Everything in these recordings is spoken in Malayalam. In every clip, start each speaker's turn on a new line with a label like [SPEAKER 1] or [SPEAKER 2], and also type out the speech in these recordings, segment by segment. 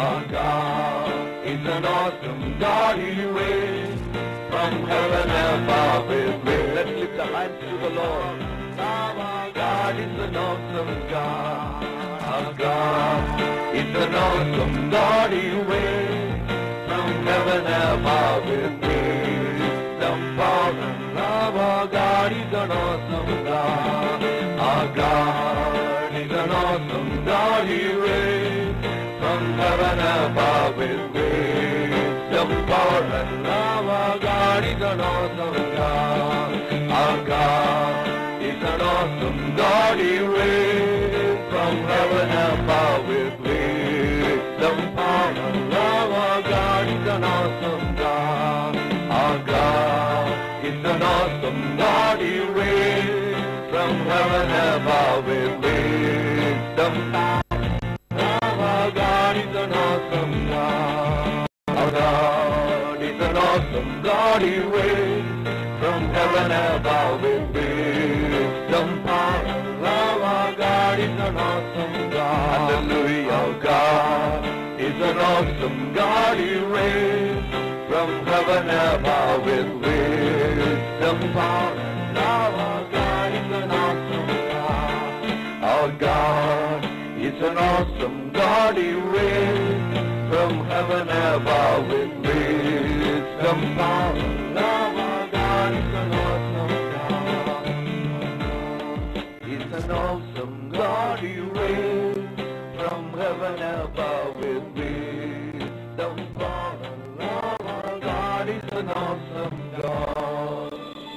[SPEAKER 1] Our God is an awesome God. He reigns from heaven above His grace. Let's lift our hands to the Lord. Our God is an awesome God. Our God is an awesome God. He reigns from heaven above His wisdom, power, and love. Our God is an awesome God. Our God is an awesome God. He reigns from heaven above His wisdom, power, and love. Our God is an awesome God. Our God is an awesome God. He reigns from heaven above His wisdom, power, and love. Our God is an awesome God. Our God is an awesome God. He reigns from heaven above His wisdom, power, our God is an awesome God. Our God is an awesome God. He reigns from heaven above with wisdom, power, and love. Our God is an awesome God. Hallelujah. Our God is an awesome God. He reigns from heaven above with wisdom, power, and love. Our God is an awesome God. Our God is an awesome God. He reigns from heaven above with wisdom, power, and love. Our God is an awesome God. He's an awesome God. He reigns from heaven above with wisdom, power, and love. Our God is an awesome God.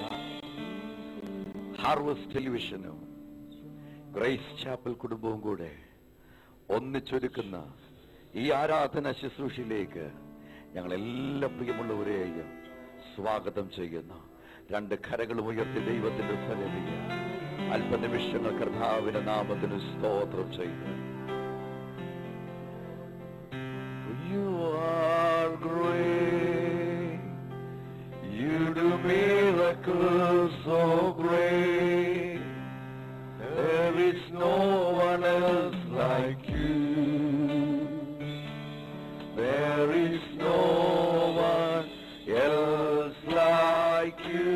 [SPEAKER 1] Harvest ടെലിവിഷനും ഗ്രേസ് ചാപ്പൽ കുടുംബവും കൂടെ ഒന്നിച്ചൊരുക്കുന്ന ഈ ആരാധന ശുശ്രൂഷയിലേക്ക് ഞങ്ങൾ എല്ലാ പ്രിയമുള്ളവരെയും സ്വാഗതം ചെയ്യുന്നു രണ്ട് കരകളും ഉയർത്തി ദൈവത്തിന്റെ സന്നിധിയിൽ അല്പനിമിഷങ്ങൾ കർത്താവിന്റെ നാമത്തിന് സ്തോത്രം ചെയ്ത് You are great. You do miracles so great. There is no one else like you. There is no one else like you.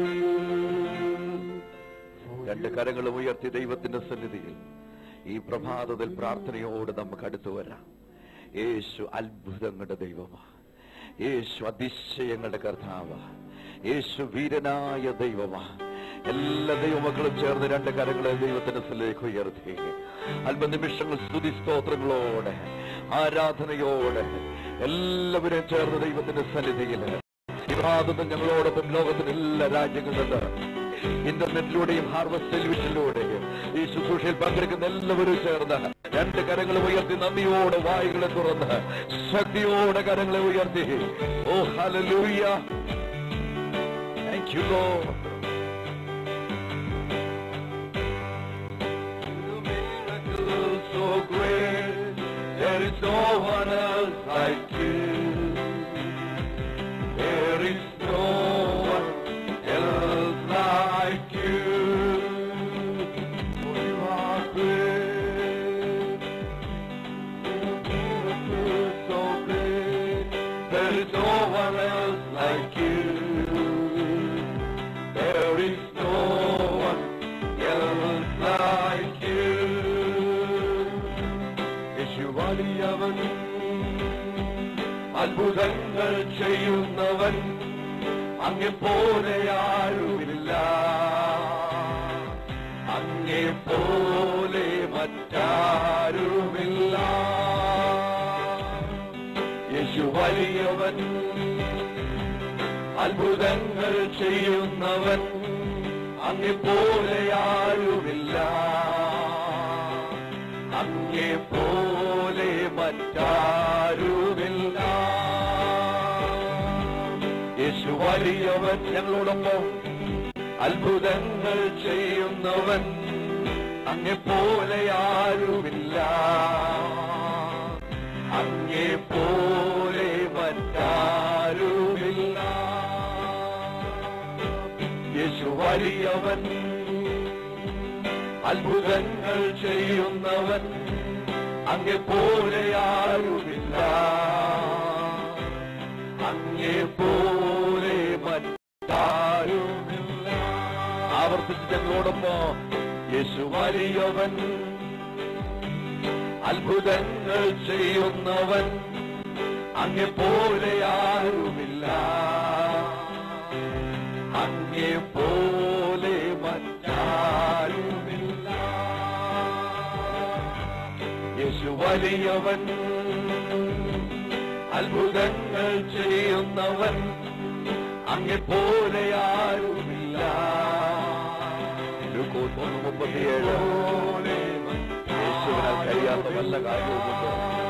[SPEAKER 1] രണ്ട് കരങ്ങളും ഉയർത്തി ദൈവത്തിന്റെ സന്നിധിയിൽ ഈ പ്രഭാതത്തിൽ പ്രാർത്ഥനയോട് നമുക്ക് അടുത്തു വരാം യേശു അത്ഭുതങ്ങളുടെ ദൈവമാ യേശു അതിശയങ്ങളുടെ കർത്താവ് യേശു വീരനായ ദൈവമാ എല്ലാ ദൈവമക്കളും ചേർന്ന് രണ്ട് കരങ്ങളെ ദൈവത്തിന്റെ സ്ഥലേക്ക് ഉയർത്തി അല്പനിമിഷങ്ങൾ സ്തുതി സ്തോത്രങ്ങളോടെ ആരാധനയോടെ എല്ലാവരും ചേർന്ന് ദൈവത്തിന്റെ സന്നിധിയിൽ വിവാദത്തിൽ ഞങ്ങളോടൊപ്പം ലോകത്തിന്റെ എല്ലാ രാജ്യങ്ങളിലുണ്ട് ഇന്റർനെറ്റിലൂടെയും ഹാർവസ്റ്റ് ടെലിവിഷനിലൂടെയും ഈ ശുശ്രൂഷയിൽ പങ്കെടുക്കുന്ന എല്ലാവരും ചേർന്ന് രണ്ട് കരങ്ങൾ ഉയർത്തി നന്ദിയോടെ വായുകളെ തുറന്ന് ശക്തിയോടെ കരങ്ങളെ ഉയർത്തി oh hallelujah thank you Lord So great, there is no one else like you. There is no one else like you. For you are great. Your miracles so great. There is no one else like you. There is no one else like you. യേശു വലിയവൻ അത്ഭുതങ്ങൾ ചെയ്യുന്നവൻ അങ്ങെ പോലെ ആരുമില്ല അങ്ങെ പോലെ മറ്റാരുമില്ല യേശു വലിയവൻ അത്ഭുതങ്ങൾ ചെയ്യുന്നവൻ അങ്ങെ പോലെ ആരുമില്ല അങ്ങെ പോലെ മറ്റാരുമില്ല യേശു വലിയവൻ ഞങ്ങളോടൊപ്പം അത്ഭുതങ്ങൾ ചെയ്യുന്നവൻ അങ്ങെ പോലെ ആരുമില്ല അങ്ങെ പോലെ മറ്റാരുമില്ല യേശു വലിയവൻ അത്ഭുതങ്ങൾ ചെയ്യുന്നവൻ അങ്ങെ പോലെ ആരുമില്ല അങ്ങെ പോലെ മറ്റാരുമില്ല ആവർത്തിച്ച് ഞങ്ങളോടൊപ്പം യേശു വലിയവൻ അത്ഭുതങ്ങൾ ചെയ്യുന്നവൻ അങ്ങെ പോലെ ആരുമില്ല അങ്ങെ പോലെ മറ്റാരുമില്ല യേശു വലിയവൻ അത്ഭുതങ്ങൾ ചെയ്യുന്നവൻ അങ്ങെ പോലെ ആരുമില്ല ലൂക്കോസ് ഒന്ന് മുപ്പത്തിയേഴ് യേശുവിനാൽ കഴിയാത്ത വല്ല കാര്യവുമുണ്ട്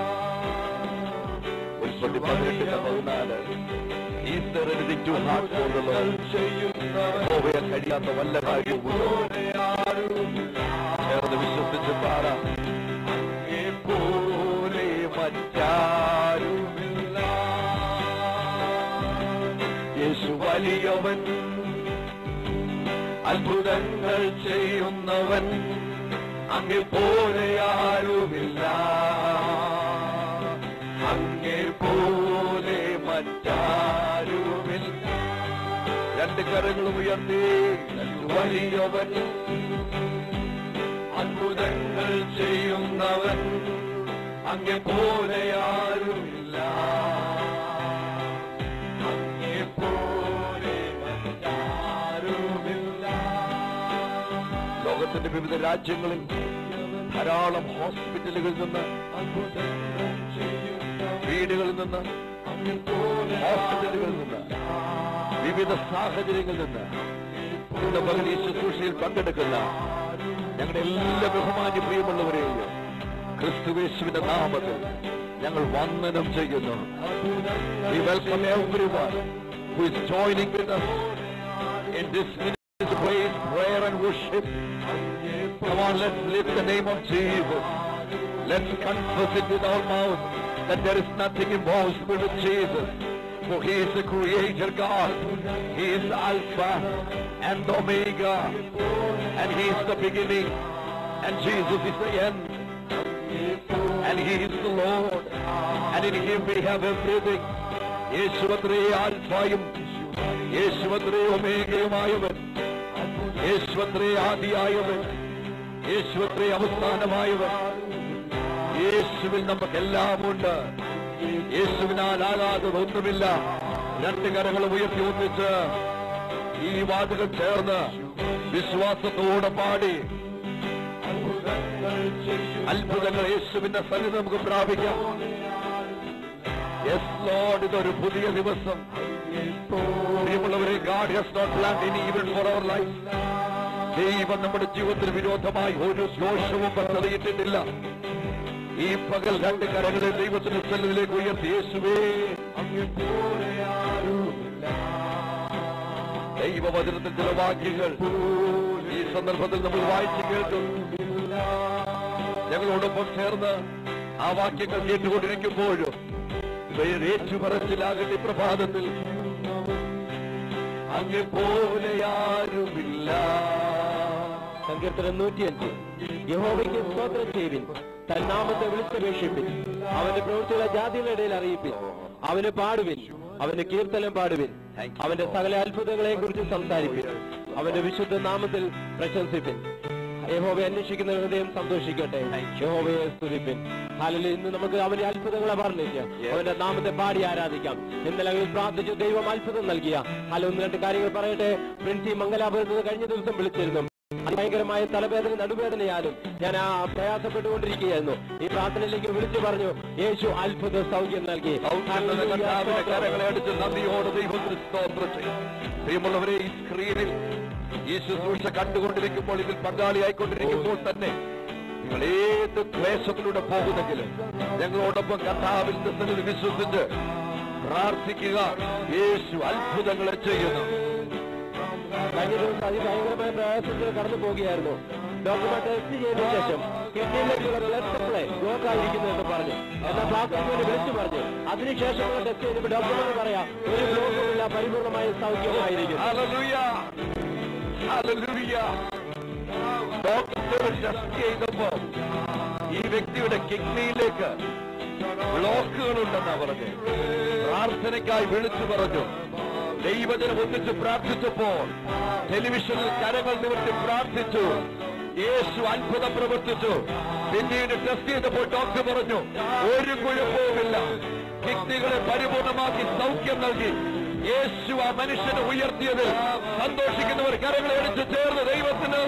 [SPEAKER 1] ഉൽപ്പത്തി പതിനെട്ടിന് പതിനാല് is there anything too hard for the Lord? യഹോവയാൽ കഴിയാത്ത വല്ല കാര്യവുമുണ്ടോ ചേർന്ന് വിശ്വസിച്ച് പാറ അങ്ങേ പോലെ മറ്റാരുമില്ല യേശു വലിയവൻ അത്ഭുതങ്ങൾ ചെയ്യുന്നവൻ അങ്ങേ പോലെ ആരുമില്ല അങ്ങേ പോലെ മറ്റാരുമില്ല രണ്ട് കരങ്ങളും ഉയർത്തി വലിയവൻ അത്ഭുതങ്ങൾ ചെയ്യുന്നവൻ അങ്ങെ പോലെ ആരുമില്ല അങ്ങെ പോലെ മറ്റാരുമില്ല ലോകത്തിന്റെ വിവിധ രാജ്യങ്ങളിൽ ധാരാളം ഹോസ്പിറ്റലുകളിൽ നിന്ന് വീടുകളിൽ നിന്ന് ഹോസ്പിറ്റലുകളിൽ നിന്ന് വിവിധ സാഹചര്യങ്ങളിൽ നിന്ന് ഇന്ന് പകൽ ഈ ശുശ്രൂഷയിൽ പങ്കെടുക്കുന്ന ഞങ്ങളുടെ എല്ലാ ബഹുമാന്യ പ്രിയമുള്ളവരെയും ക്രിസ്തുവേശുവിന്റെ നാമത്തിൽ ഞങ്ങൾ വന്ദനം ചെയ്യുന്നു We welcome everyone who is joining with us in this ministry praise, prayer and worship. Come on, let's lift the name of Jesus. Let's confess it with our mouth that there is nothing impossible with Jesus. For he is the creator God. He is Alpha and Omega. And he is the beginning. And Jesus is the end. And he is the Lord. And in him we have everything. യേശുവത്രേ ആൽഫായും യേശുവത്രേ ഒമേഗയുമായവൻ യേശുവത്രേ ആദിയായവൻ യേശുവത്രേ അവസാനമായവൻ യേശുവിൽ നമുക്കെല്ലാം ഉണ്ട് യേശുവിനാൽ ആകാതെ ഒന്നുമില്ല രണ്ട് കരങ്ങളും ഉയർത്തി ഒന്നിച്ച് ഈ വാചകം ചേർന്ന് വിശ്വാസത്തോടെ പാടി അത്ഭുതങ്ങൾ യേശുവിന്റെ സന്നിധി നമുക്ക് പ്രാപിക്കാം യെസ് ലോഡ് ഇതൊരു പുതിയ ദിവസം പ്രിയമുള്ളവരെ God has not plan any even for our life ദൈവം നമ്മുടെ ജീവിതത്തിന് വിരോധമായി ഒരു ദോഷവും പദ്ധതിയിട്ടിട്ടില്ല ഈ പകൽ രണ്ട് കരങ്ങളെ ദൈവത്തിന്റെ സന്നിധിയിലേക്ക് ഉയർത്തി യേശുവേ അങ്ങേ പോലെ ആരുമില്ല. ദൈവവചനത്തിൽ ചില വാക്യങ്ങൾ ഈ സന്ദർഭത്തിൽ നമ്മൾ വായിച്ചു കേട്ടു ഞങ്ങളോടൊപ്പം ചേർന്ന് ആ വാക്യങ്ങൾ കേട്ടുകൊണ്ടിരിക്കുമ്പോഴും ഏറ്റുപറച്ചിലാകട്ടെ ഈ പ്രഭാതത്തിൽ അങ്ങെ പോലെ ആരുമില്ല
[SPEAKER 2] സങ്കീർത്തനം നൂറ്റിയഞ്ച് യഹോവയ്ക്ക് സ്തോത്രം ചെയ്തിൻ തൻ നാമത്തെ വിളിച്ചപേക്ഷിപ്പിൻ അവന്റെ പ്രവൃത്തികളെ ജാതികളുടെ ഇടയിൽ അറിയിപ്പിൻ അവന് പാടുവിൻ അവന് കീർത്തനം പാടുവിൻ അവന്റെ സകല അത്ഭുതങ്ങളെ കുറിച്ച് സംസാരിപ്പിൻ അവന്റെ വിശുദ്ധ നാമത്തിൽ പ്രശംസിപ്പിൻ യഹോവയെ അന്വേഷിക്കുന്ന ഹൃദയം സന്തോഷിക്കട്ടെ യഹോവയെ സ്തുതിപ്പിൻ ഹാലയിൽ ഇന്ന് നമുക്ക് അവന്റെ അത്ഭുതങ്ങളെ പറഞ്ഞിട്ട് അവന്റെ നാമത്തെ പാടി ആരാധിക്കാം ഇന്നലെ പ്രാർത്ഥിച്ചു ദൈവം അത്ഭുതം നൽകിയ ഹലോ ഒന്ന് രണ്ട് കാര്യങ്ങൾ പറയട്ടെ പ്രിൻസി മംഗലാപുരത്ത് നിന്ന് കഴിഞ്ഞ ദിവസം വിളിച്ചിരുന്നു ഭയങ്കരമായ തലവേദന നടുവേദനയാലും ഞാൻ ആ പ്രയാസപ്പെട്ടുകൊണ്ടിരിക്കുകയായിരുന്നു ഈ പ്രാർത്ഥനയിലേക്ക് വിളിച്ചു പറഞ്ഞു യേശു അത്ഭുത സൗഖ്യം നൽകി
[SPEAKER 1] ഔഷധ കർത്താവിന്റെ കരങ്ങളെ അടിച്ച് നന്ദിയോടെ ദൈവത്തിന് സ്തോത്രം ചെയ്യും പ്രിയമുള്ളവരെ ഈ സ്ക്രീനിൽ ഈ ശുശ്രൂഷ കണ്ടുകൊണ്ടിരിക്കുമ്പോൾ ഇതിൽ പങ്കാളിയായിക്കൊണ്ടിരിക്കുമ്പോൾ തന്നെ നിങ്ങൾ ഏത് ക്ലേശത്തിലൂടെ പോകുന്നെങ്കിലും ഞങ്ങളോടൊപ്പം കർത്താവിൽ നിന്ന് വിശ്വസിച്ച് പ്രാർത്ഥിക്കുക യേശു അത്ഭുതങ്ങളെ ചെയ്യുന്നു
[SPEAKER 2] കഴിഞ്ഞ ദിവസം അതിഭയങ്കരമായ പ്രയാസത്തിൽ കടന്നു പോവുകയായിരുന്നു ഡോക്ടർമാർ ടെസ്റ്റ് ചെയ്ത ശേഷം കിഡ്നിയിലേക്കുള്ള ബ്ലഡ് സപ്ലൈ ബ്ലോക്ക് ആയിരിക്കുന്നു എന്ന് പറഞ്ഞു എന്നാൽ ഡോക്ടർമാരെ വിളിച്ചു പറഞ്ഞു അതിനുശേഷമുള്ള ടെസ്റ്റ് ചെയ്തപ്പോൾ ഡോക്ടർമാർ പറയാം ഒരു ബ്ലോക്കുമില്ല പരിപൂർണമായ സൗഖ്യമായിരിക്കും
[SPEAKER 1] Hallelujah. Hallelujah. ഡോക്ടർ ടെസ്റ്റ് ചെയ്തപ്പോ ഈ വ്യക്തിയുടെ കിഡ്നിയിലേക്ക് ബ്ലോക്കുകളുണ്ടെന്നാ പറഞ്ഞു പ്രാർത്ഥനയ്ക്കായി വിളിച്ചു പറഞ്ഞു ദൈവജനം ഒന്നിച്ച് പ്രാർത്ഥിച്ചപ്പോൾ ടെലിവിഷനിൽ കരങ്ങൾ നിവർത്തി പ്രാർത്ഥിച്ചു യേശു അത്ഭുതം പ്രവർത്തിച്ചു പിന്നീട് ടെസ്റ്റ് ചെയ്തപ്പോൾ ഡോക്ടർ പറഞ്ഞു ഒരു കുഴപ്പവുമില്ല കിഡ്നികളെ പരിപൂർണമാക്കി സൗഖ്യം നൽകി യേശു ആ മനുഷ്യനെ ഉയർത്തിയത് സന്തോഷിക്കുന്നവർ കരങ്ങളെ അടിച്ചു ചേർന്ന് ദൈവത്തിന്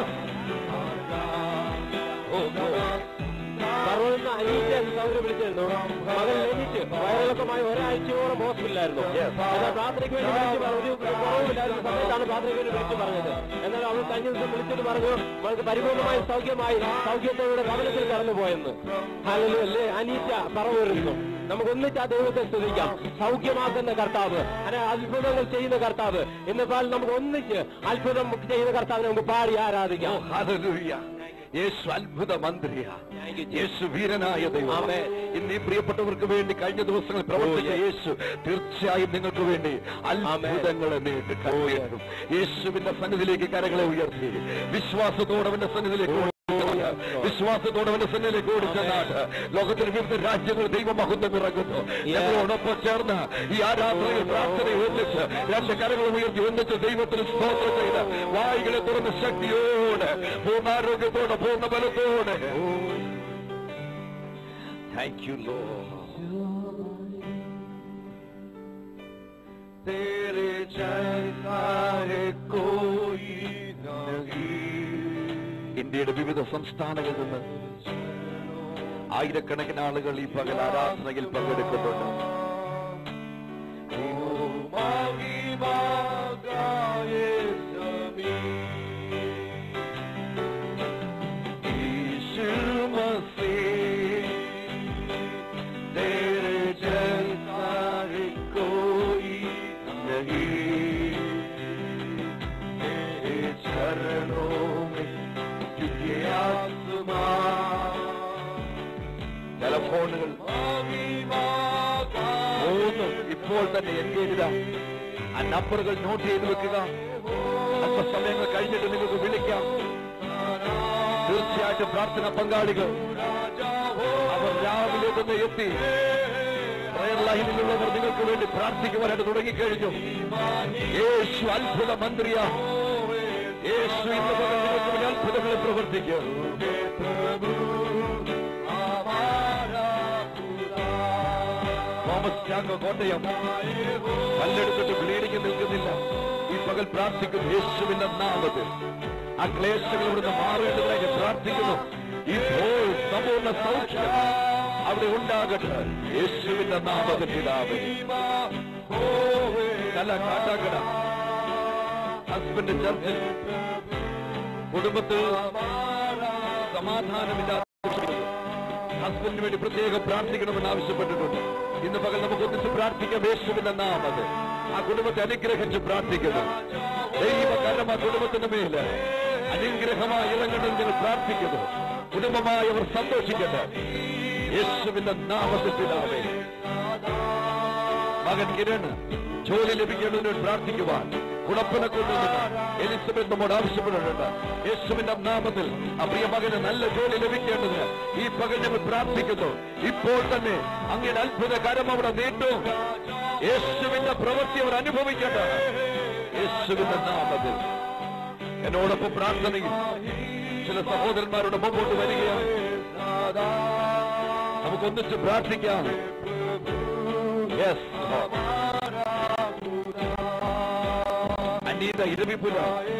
[SPEAKER 1] ഓ, ഓ.
[SPEAKER 2] സർവ്വന്ന് അനീറ്റ് സൗകര്യം വിളിച്ചിരുന്നു മകൻ എണീറ്റ് വയറിളക്കമായി ഒരാഴ്ചയോളം ഹോസ്പിറ്റലായിരുന്നു എന്നാൽ പ്രാർത്ഥനയ്ക്ക് വേണ്ടി വിളിച്ചു പറഞ്ഞു ഒരു കുറവില്ലായിരുന്ന സമയത്താണ് പ്രാർത്ഥനയ്ക്ക് വേണ്ടി വിളിച്ചു പറഞ്ഞത് എന്നാൽ അവൾ കഴിഞ്ഞ ദിവസം വിളിച്ചിട്ട് പറഞ്ഞു മകൾക്ക് പരിപൂർണമായി സൗഖ്യമായി സൗഖ്യത്തോടെ ഭവനത്തിൽ കടന്നുപോയെന്ന് അല്ലെങ്കിൽ അല്ലേ അനീറ്റ പറവരുന്നു നമുക്ക് ഒന്നിച്ച് ആ ദൈവത്തെ സ്തുതിക്കാം സൗഖ്യമാക്കുന്ന കർത്താവ് അങ്ങനെ അത്ഭുതങ്ങൾ ചെയ്യുന്ന കർത്താവ് എന്നിപ്പോൾ നമുക്ക് ഒന്നിച്ച് അത്ഭുതം ചെയ്യുന്ന കർത്താവിനെ നമുക്ക് പാടി ആരാധിക്കാം
[SPEAKER 1] ഹല്ലേലൂയ. യേശു അത്ഭുത മന്ത്രിയാ യേശു വീരനായ ദൈവം
[SPEAKER 2] ആമേൻ.
[SPEAKER 1] ഇന്ന് ഈ പ്രിയപ്പെട്ടവർക്ക് വേണ്ടി കഴിഞ്ഞ ദിവസങ്ങളിൽ പ്രവർത്തിച്ച യേശു തീർച്ചയായും നിങ്ങൾക്ക് വേണ്ടി അത്ഭുതങ്ങളെ നേടി കരയേറ്റും യേശുവിന്റെ സന്നിധിയിലേക്ക് കരങ്ങളെ ഉയർത്തി വിശ്വാസത്തോടെ അവന്റെ സന്നിധിയിലേക്ക് ഓടി ചെന്നാട്ട്, വിശ്വാസത്തോടെ അവന്റെ സന്നിധിയിലേക്ക് ഓടിച്ചെന്നാട്ട് ലോകത്തിന് വിവിധ രാജ്യങ്ങൾ ദൈവമഹത്വം ഇറങ്ങുന്നു ഞങ്ങളോടൊപ്പം ചേർന്ന് ഈ ആരാധനയിൽ പ്രാർത്ഥനയിൽ ഒന്നിച്ച് രണ്ട് കരങ്ങൾ ഉയർത്തി ഒന്നിച്ച് ദൈവത്തിന് സ്തോത്രം ചെയ്ത് വായികളെ തുറന്ന് ശക്തിയോടെ പൂർണ്ണാരോഗ്യത്തോടെ പൂർണ്ണ ബലത്തോടെ താങ്ക് യു ലോ तेरे जैसा है कोई नहीं ഇന്ത്യയുടെ വിവിധ സംസ്ഥാനങ്ങളിൽ നിന്ന് ആയിരക്കണക്കിന് ആളുകൾ ഈ പകൽ ആരാധനയിൽ പങ്കെടുക്കുന്നുണ്ട് ईशु मसीह तेरे जैसा है कोई नहीं तेरे चरणों में झुके आसमां ടെലഫോണുകൾ മൂന്നും ഇപ്പോൾ തന്നെ എൻഗേജ് ആ നമ്പറുകൾ നോട്ട് ചെയ്ത് വെക്കുക അല്പസമയങ്ങൾ കഴിഞ്ഞിട്ട് നിങ്ങൾക്ക് വിളിക്കാം തീർച്ചയായിട്ടും പ്രാർത്ഥന പങ്കാളികൾ അവർ രാവിലെ തന്നെ എത്തി പ്രയർ ലൈനിലുള്ളവർ നിങ്ങൾക്ക് വേണ്ടി പ്രാർത്ഥിക്കുവാനായിട്ട് തുടങ്ങിക്കഴിഞ്ഞു യേശു അത്ഭുത മന്ത്രിയാ യേശു ഇന്ന് മുതൽ നിങ്ങൾക്ക് വേണ്ടി അത്ഭുതങ്ങളെ പ്രവർത്തിക്കും തോമസ് ചാങ്കോ കോട്ടയം കല്ലെടുത്തിട്ട് ബ്ലീഡിങ് നിൽക്കുന്നില്ല ഈ പകൽ പ്രാർത്ഥിക്കും യേശുവിന്റെ നാമത്തിൽ ആ ക്ലേശങ്ങൾ ഇവിടുന്ന് മാറേണ്ടതിനായി ഞാൻ പ്രാർത്ഥിക്കുന്നു ഇപ്പോൾ സമ്പൂർണ്ണ സൗഖ്യം അവിടെ ഉണ്ടാകട്ടെ യേശുവിന്റെ നാമത്തിൽ പിതാവേ നല്ല കാട്ടാക്കട ഹസ്ബൻഡ് ചർച്ചിൽ കുടുംബത്തിൽ സമാധാനമില്ലാത്ത ഹസ്ബൻഡിന് വേണ്ടി പ്രത്യേകം പ്രാർത്ഥിക്കണമെന്ന് ആവശ്യപ്പെട്ടിട്ടുണ്ട് ഇന്ന് പകൽ നമുക്ക് ഒന്നിച്ച് പ്രാർത്ഥിക്കാം യേശുവിന്റെ നാമത് ആ കുടുംബത്തെ അനുഗ്രഹിച്ച് പ്രാർത്ഥിക്കുന്നു ദൈവകരം ആ കുടുംബത്തിന്റെ മേല് അനുഗ്രഹമായി ഇറങ്ങണമെന്ന് ഞങ്ങൾ പ്രാർത്ഥിക്കുന്നു കുടുംബമായി അവർ സന്തോഷിക്കട്ടെ യേശുവിന്റെ നാമത്തിൽ പിതാവേ മകൻ കിരൺ ജോലി ലഭിക്കേണ്ടതിന് വേണ്ടി പ്രാർത്ഥിക്കുവാൻ കുടപ്പന കൊണ്ടുവന്ന് എലിസബത്ത് നമ്മോട് ആവശ്യപ്പെടുന്നുണ്ട് യേശുവിന്റെ നാമത്തിൽ ആ പ്രിയ മകന് നല്ല ജോലി ലഭിക്കേണ്ടതിന് ഈ പകൽ ഞങ്ങൾ പ്രാർത്ഥിക്കുന്നു ഇപ്പോൾ തന്നെ അങ്ങയുടെ അത്ഭുത കരം അവിടെ നീട്ടും യേശുവിന്റെ പ്രവൃത്തി അവർ അനുഭവിക്കട്ടെ യേശുവിന്റെ നാമത്തിൽ എന്നോടൊപ്പം പ്രാർത്ഥനയിൽ ചില സഹോദരന്മാരുടെ മുമ്പോട്ട് വരികയാണ് നമുക്കൊന്നിച്ച് പ്രാർത്ഥിക്കാം യെസ് അനീത ഇരവിപുര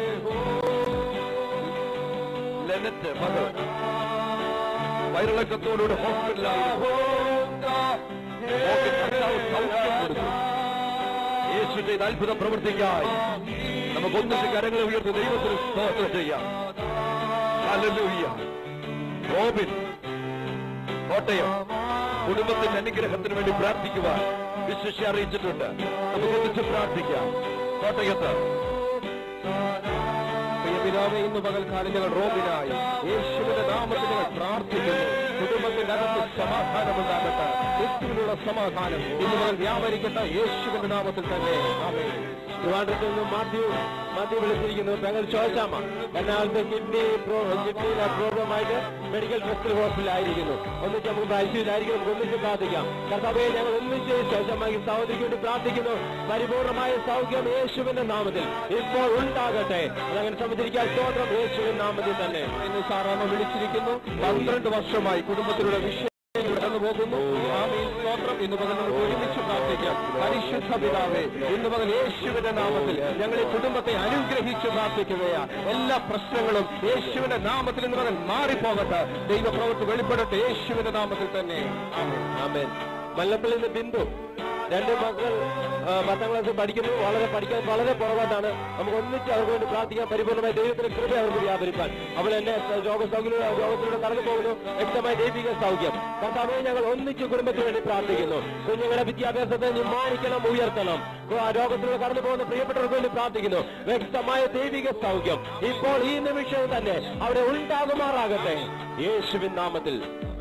[SPEAKER 1] ലെനറ്റ് മകൾ വയറിളക്കത്തോടുകൂടെ ഹോസ്പിറ്റലായിരുന്നു മോൾക്ക് കർത്താവ് സൗഖ്യം കൊടുത്തു. യേശു ചെയ്ത അത്ഭുത പ്രവർത്തിക്കായി നമുക്ക് ഒന്നിച്ച് കരങ്ങളെ ഉയർത്തി ദൈവത്തിന് സ്തോത്രം ചെയ്യാം ഹല്ലേലൂയ. റോബിൻ കോട്ടയം കുടുംബത്തിന്റെ അനുഗ്രഹത്തിന് വേണ്ടി പ്രാർത്ഥിക്കുവാൻ വിശ്വസി അറിയിച്ചിട്ടുണ്ട് നമുക്ക് ഒന്നിച്ച് പ്രാർത്ഥിക്കാം കോട്ടയത്ത്
[SPEAKER 2] പ്രിയപിതാവേ ഇന്ന് പകൽക്കാലം ഞങ്ങൾ റോബിനായി യേശുവിന്റെ നാമത്തിൽ ഞങ്ങൾ പ്രാർത്ഥിക്കുന്നു കുടുംബത്തിന്റെ അകത്ത് സമാധാനമുണ്ടാകട്ടെ ക്രിസ്തുവിനുള്ള സമാധാനം ഇന്ന് മുതൽ വ്യാപരിക്കട്ടെ യേശുവിന്റെ നാമത്തിൽ തന്നെ ആമേൻ ട്രിവാൻഡ്രത്തിൽ നിന്നും മാത്യു മാത്യു വിളിച്ചിരിക്കുന്നു പെങ്ങൾ ചോദിച്ചാമ എറണാകുളത്ത് കിഡ്നി കിഡ്നിയിലെ പ്രോബ്ലമായിട്ട് മെഡിക്കൽ ട്രസ്റ്റ് ഹോസ്പിറ്റലായിരിക്കുന്നു ഒന്നിച്ച് നമുക്ക് ഐ സിയിലായിരിക്കും നമുക്ക് ഒന്നിച്ച് പ്രാർത്ഥിക്കാം കർത്താവെ ഞങ്ങൾ ഒന്നിച്ച് ശോശമായി സഹോദരിക്ക് വേണ്ടി പ്രാർത്ഥിക്കുന്നു പരിപൂർണമായ സൗഖ്യം യേശുവിന്റെ നാമത്തിൽ ഇപ്പോൾ ഉണ്ടാകട്ടെ അതങ്ങനെ സംബന്ധിക്കാൻ സ്തോത്രം യേശുവിൻ നാമത്തിൽ തന്നെ
[SPEAKER 3] ഇന്ന് സാറാമ്മ വിളിച്ചിരിക്കുന്നു പന്ത്രണ്ട് വർഷമായി കുടുംബത്തിലുള്ള വിഷയം കടന്നു പോകുന്നു ആമീൻ സ്തോത്രം ഇന്ന് പകൽ നമുക്ക് ഒരുമിച്ച് പ്രാർത്ഥിക്കാം പരിശുദ്ധ പിതാവേ ഇന്ന് പകൽ യേശുവിന്റെ നാമത്തിൽ ഞങ്ങൾ ഈ കുടുംബത്തെ അനുഗ്രഹിച്ച് പ്രാർത്ഥിക്കുകയാ എല്ലാ പ്രശ്നങ്ങളും യേശുവിന്റെ നാമത്തിൽ ഇന്ന് പകൽ മാറിപ്പോകട്ടെ ദൈവപ്രവൃത്തി വെളിപ്പെടട്ടെ യേശുവിന്റെ നാമത്തിൽ തന്നെ ആമേൻ
[SPEAKER 2] ആമേൻ മല്ലപ്പള്ളിയിൽ നിന്ന് ബിന്ദു രണ്ട് മക്കൾ ആ, പത്താം ക്ലാസ്സിൽ പഠിക്കുന്നു വളരെ പഠിക്കാൻ വളരെ പുറകോട്ടാണ് നമുക്ക് ഒന്നിച്ച് അവർക്ക് വേണ്ടി പ്രാർത്ഥിക്കാൻ പരിപൂർണ്ണമായി ദൈവത്തിന്റെ കൃപ അവർക്ക് വ്യാപരിക്കാൻ അവൾ എന്നെ രോഗസൗകര്യ രോഗത്തിലൂടെ കടന്നു പോകുന്നു വ്യക്തമായ ദൈവിക സൗഖ്യം കർത്താവെ ഞങ്ങൾ ഒന്നിച്ച് കുടുംബത്തിന് വേണ്ടി പ്രാർത്ഥിക്കുന്നു കുഞ്ഞുങ്ങളുടെ വിദ്യാഭ്യാസത്തെ നിമാനിക്കണം ഉയർത്തണം ആ രോഗത്തിലൂടെ കടന്നു പോകുന്ന പ്രിയപ്പെട്ടവർക്ക് വേണ്ടി പ്രാർത്ഥിക്കുന്നു വ്യക്തമായ ദൈവിക സൗഖ്യം ഇപ്പോൾ ഈ നിമിഷം തന്നെ അവിടെ ഉണ്ടാകുമാറാകട്ടെ യേശുവിൻ നാമത്തിൽ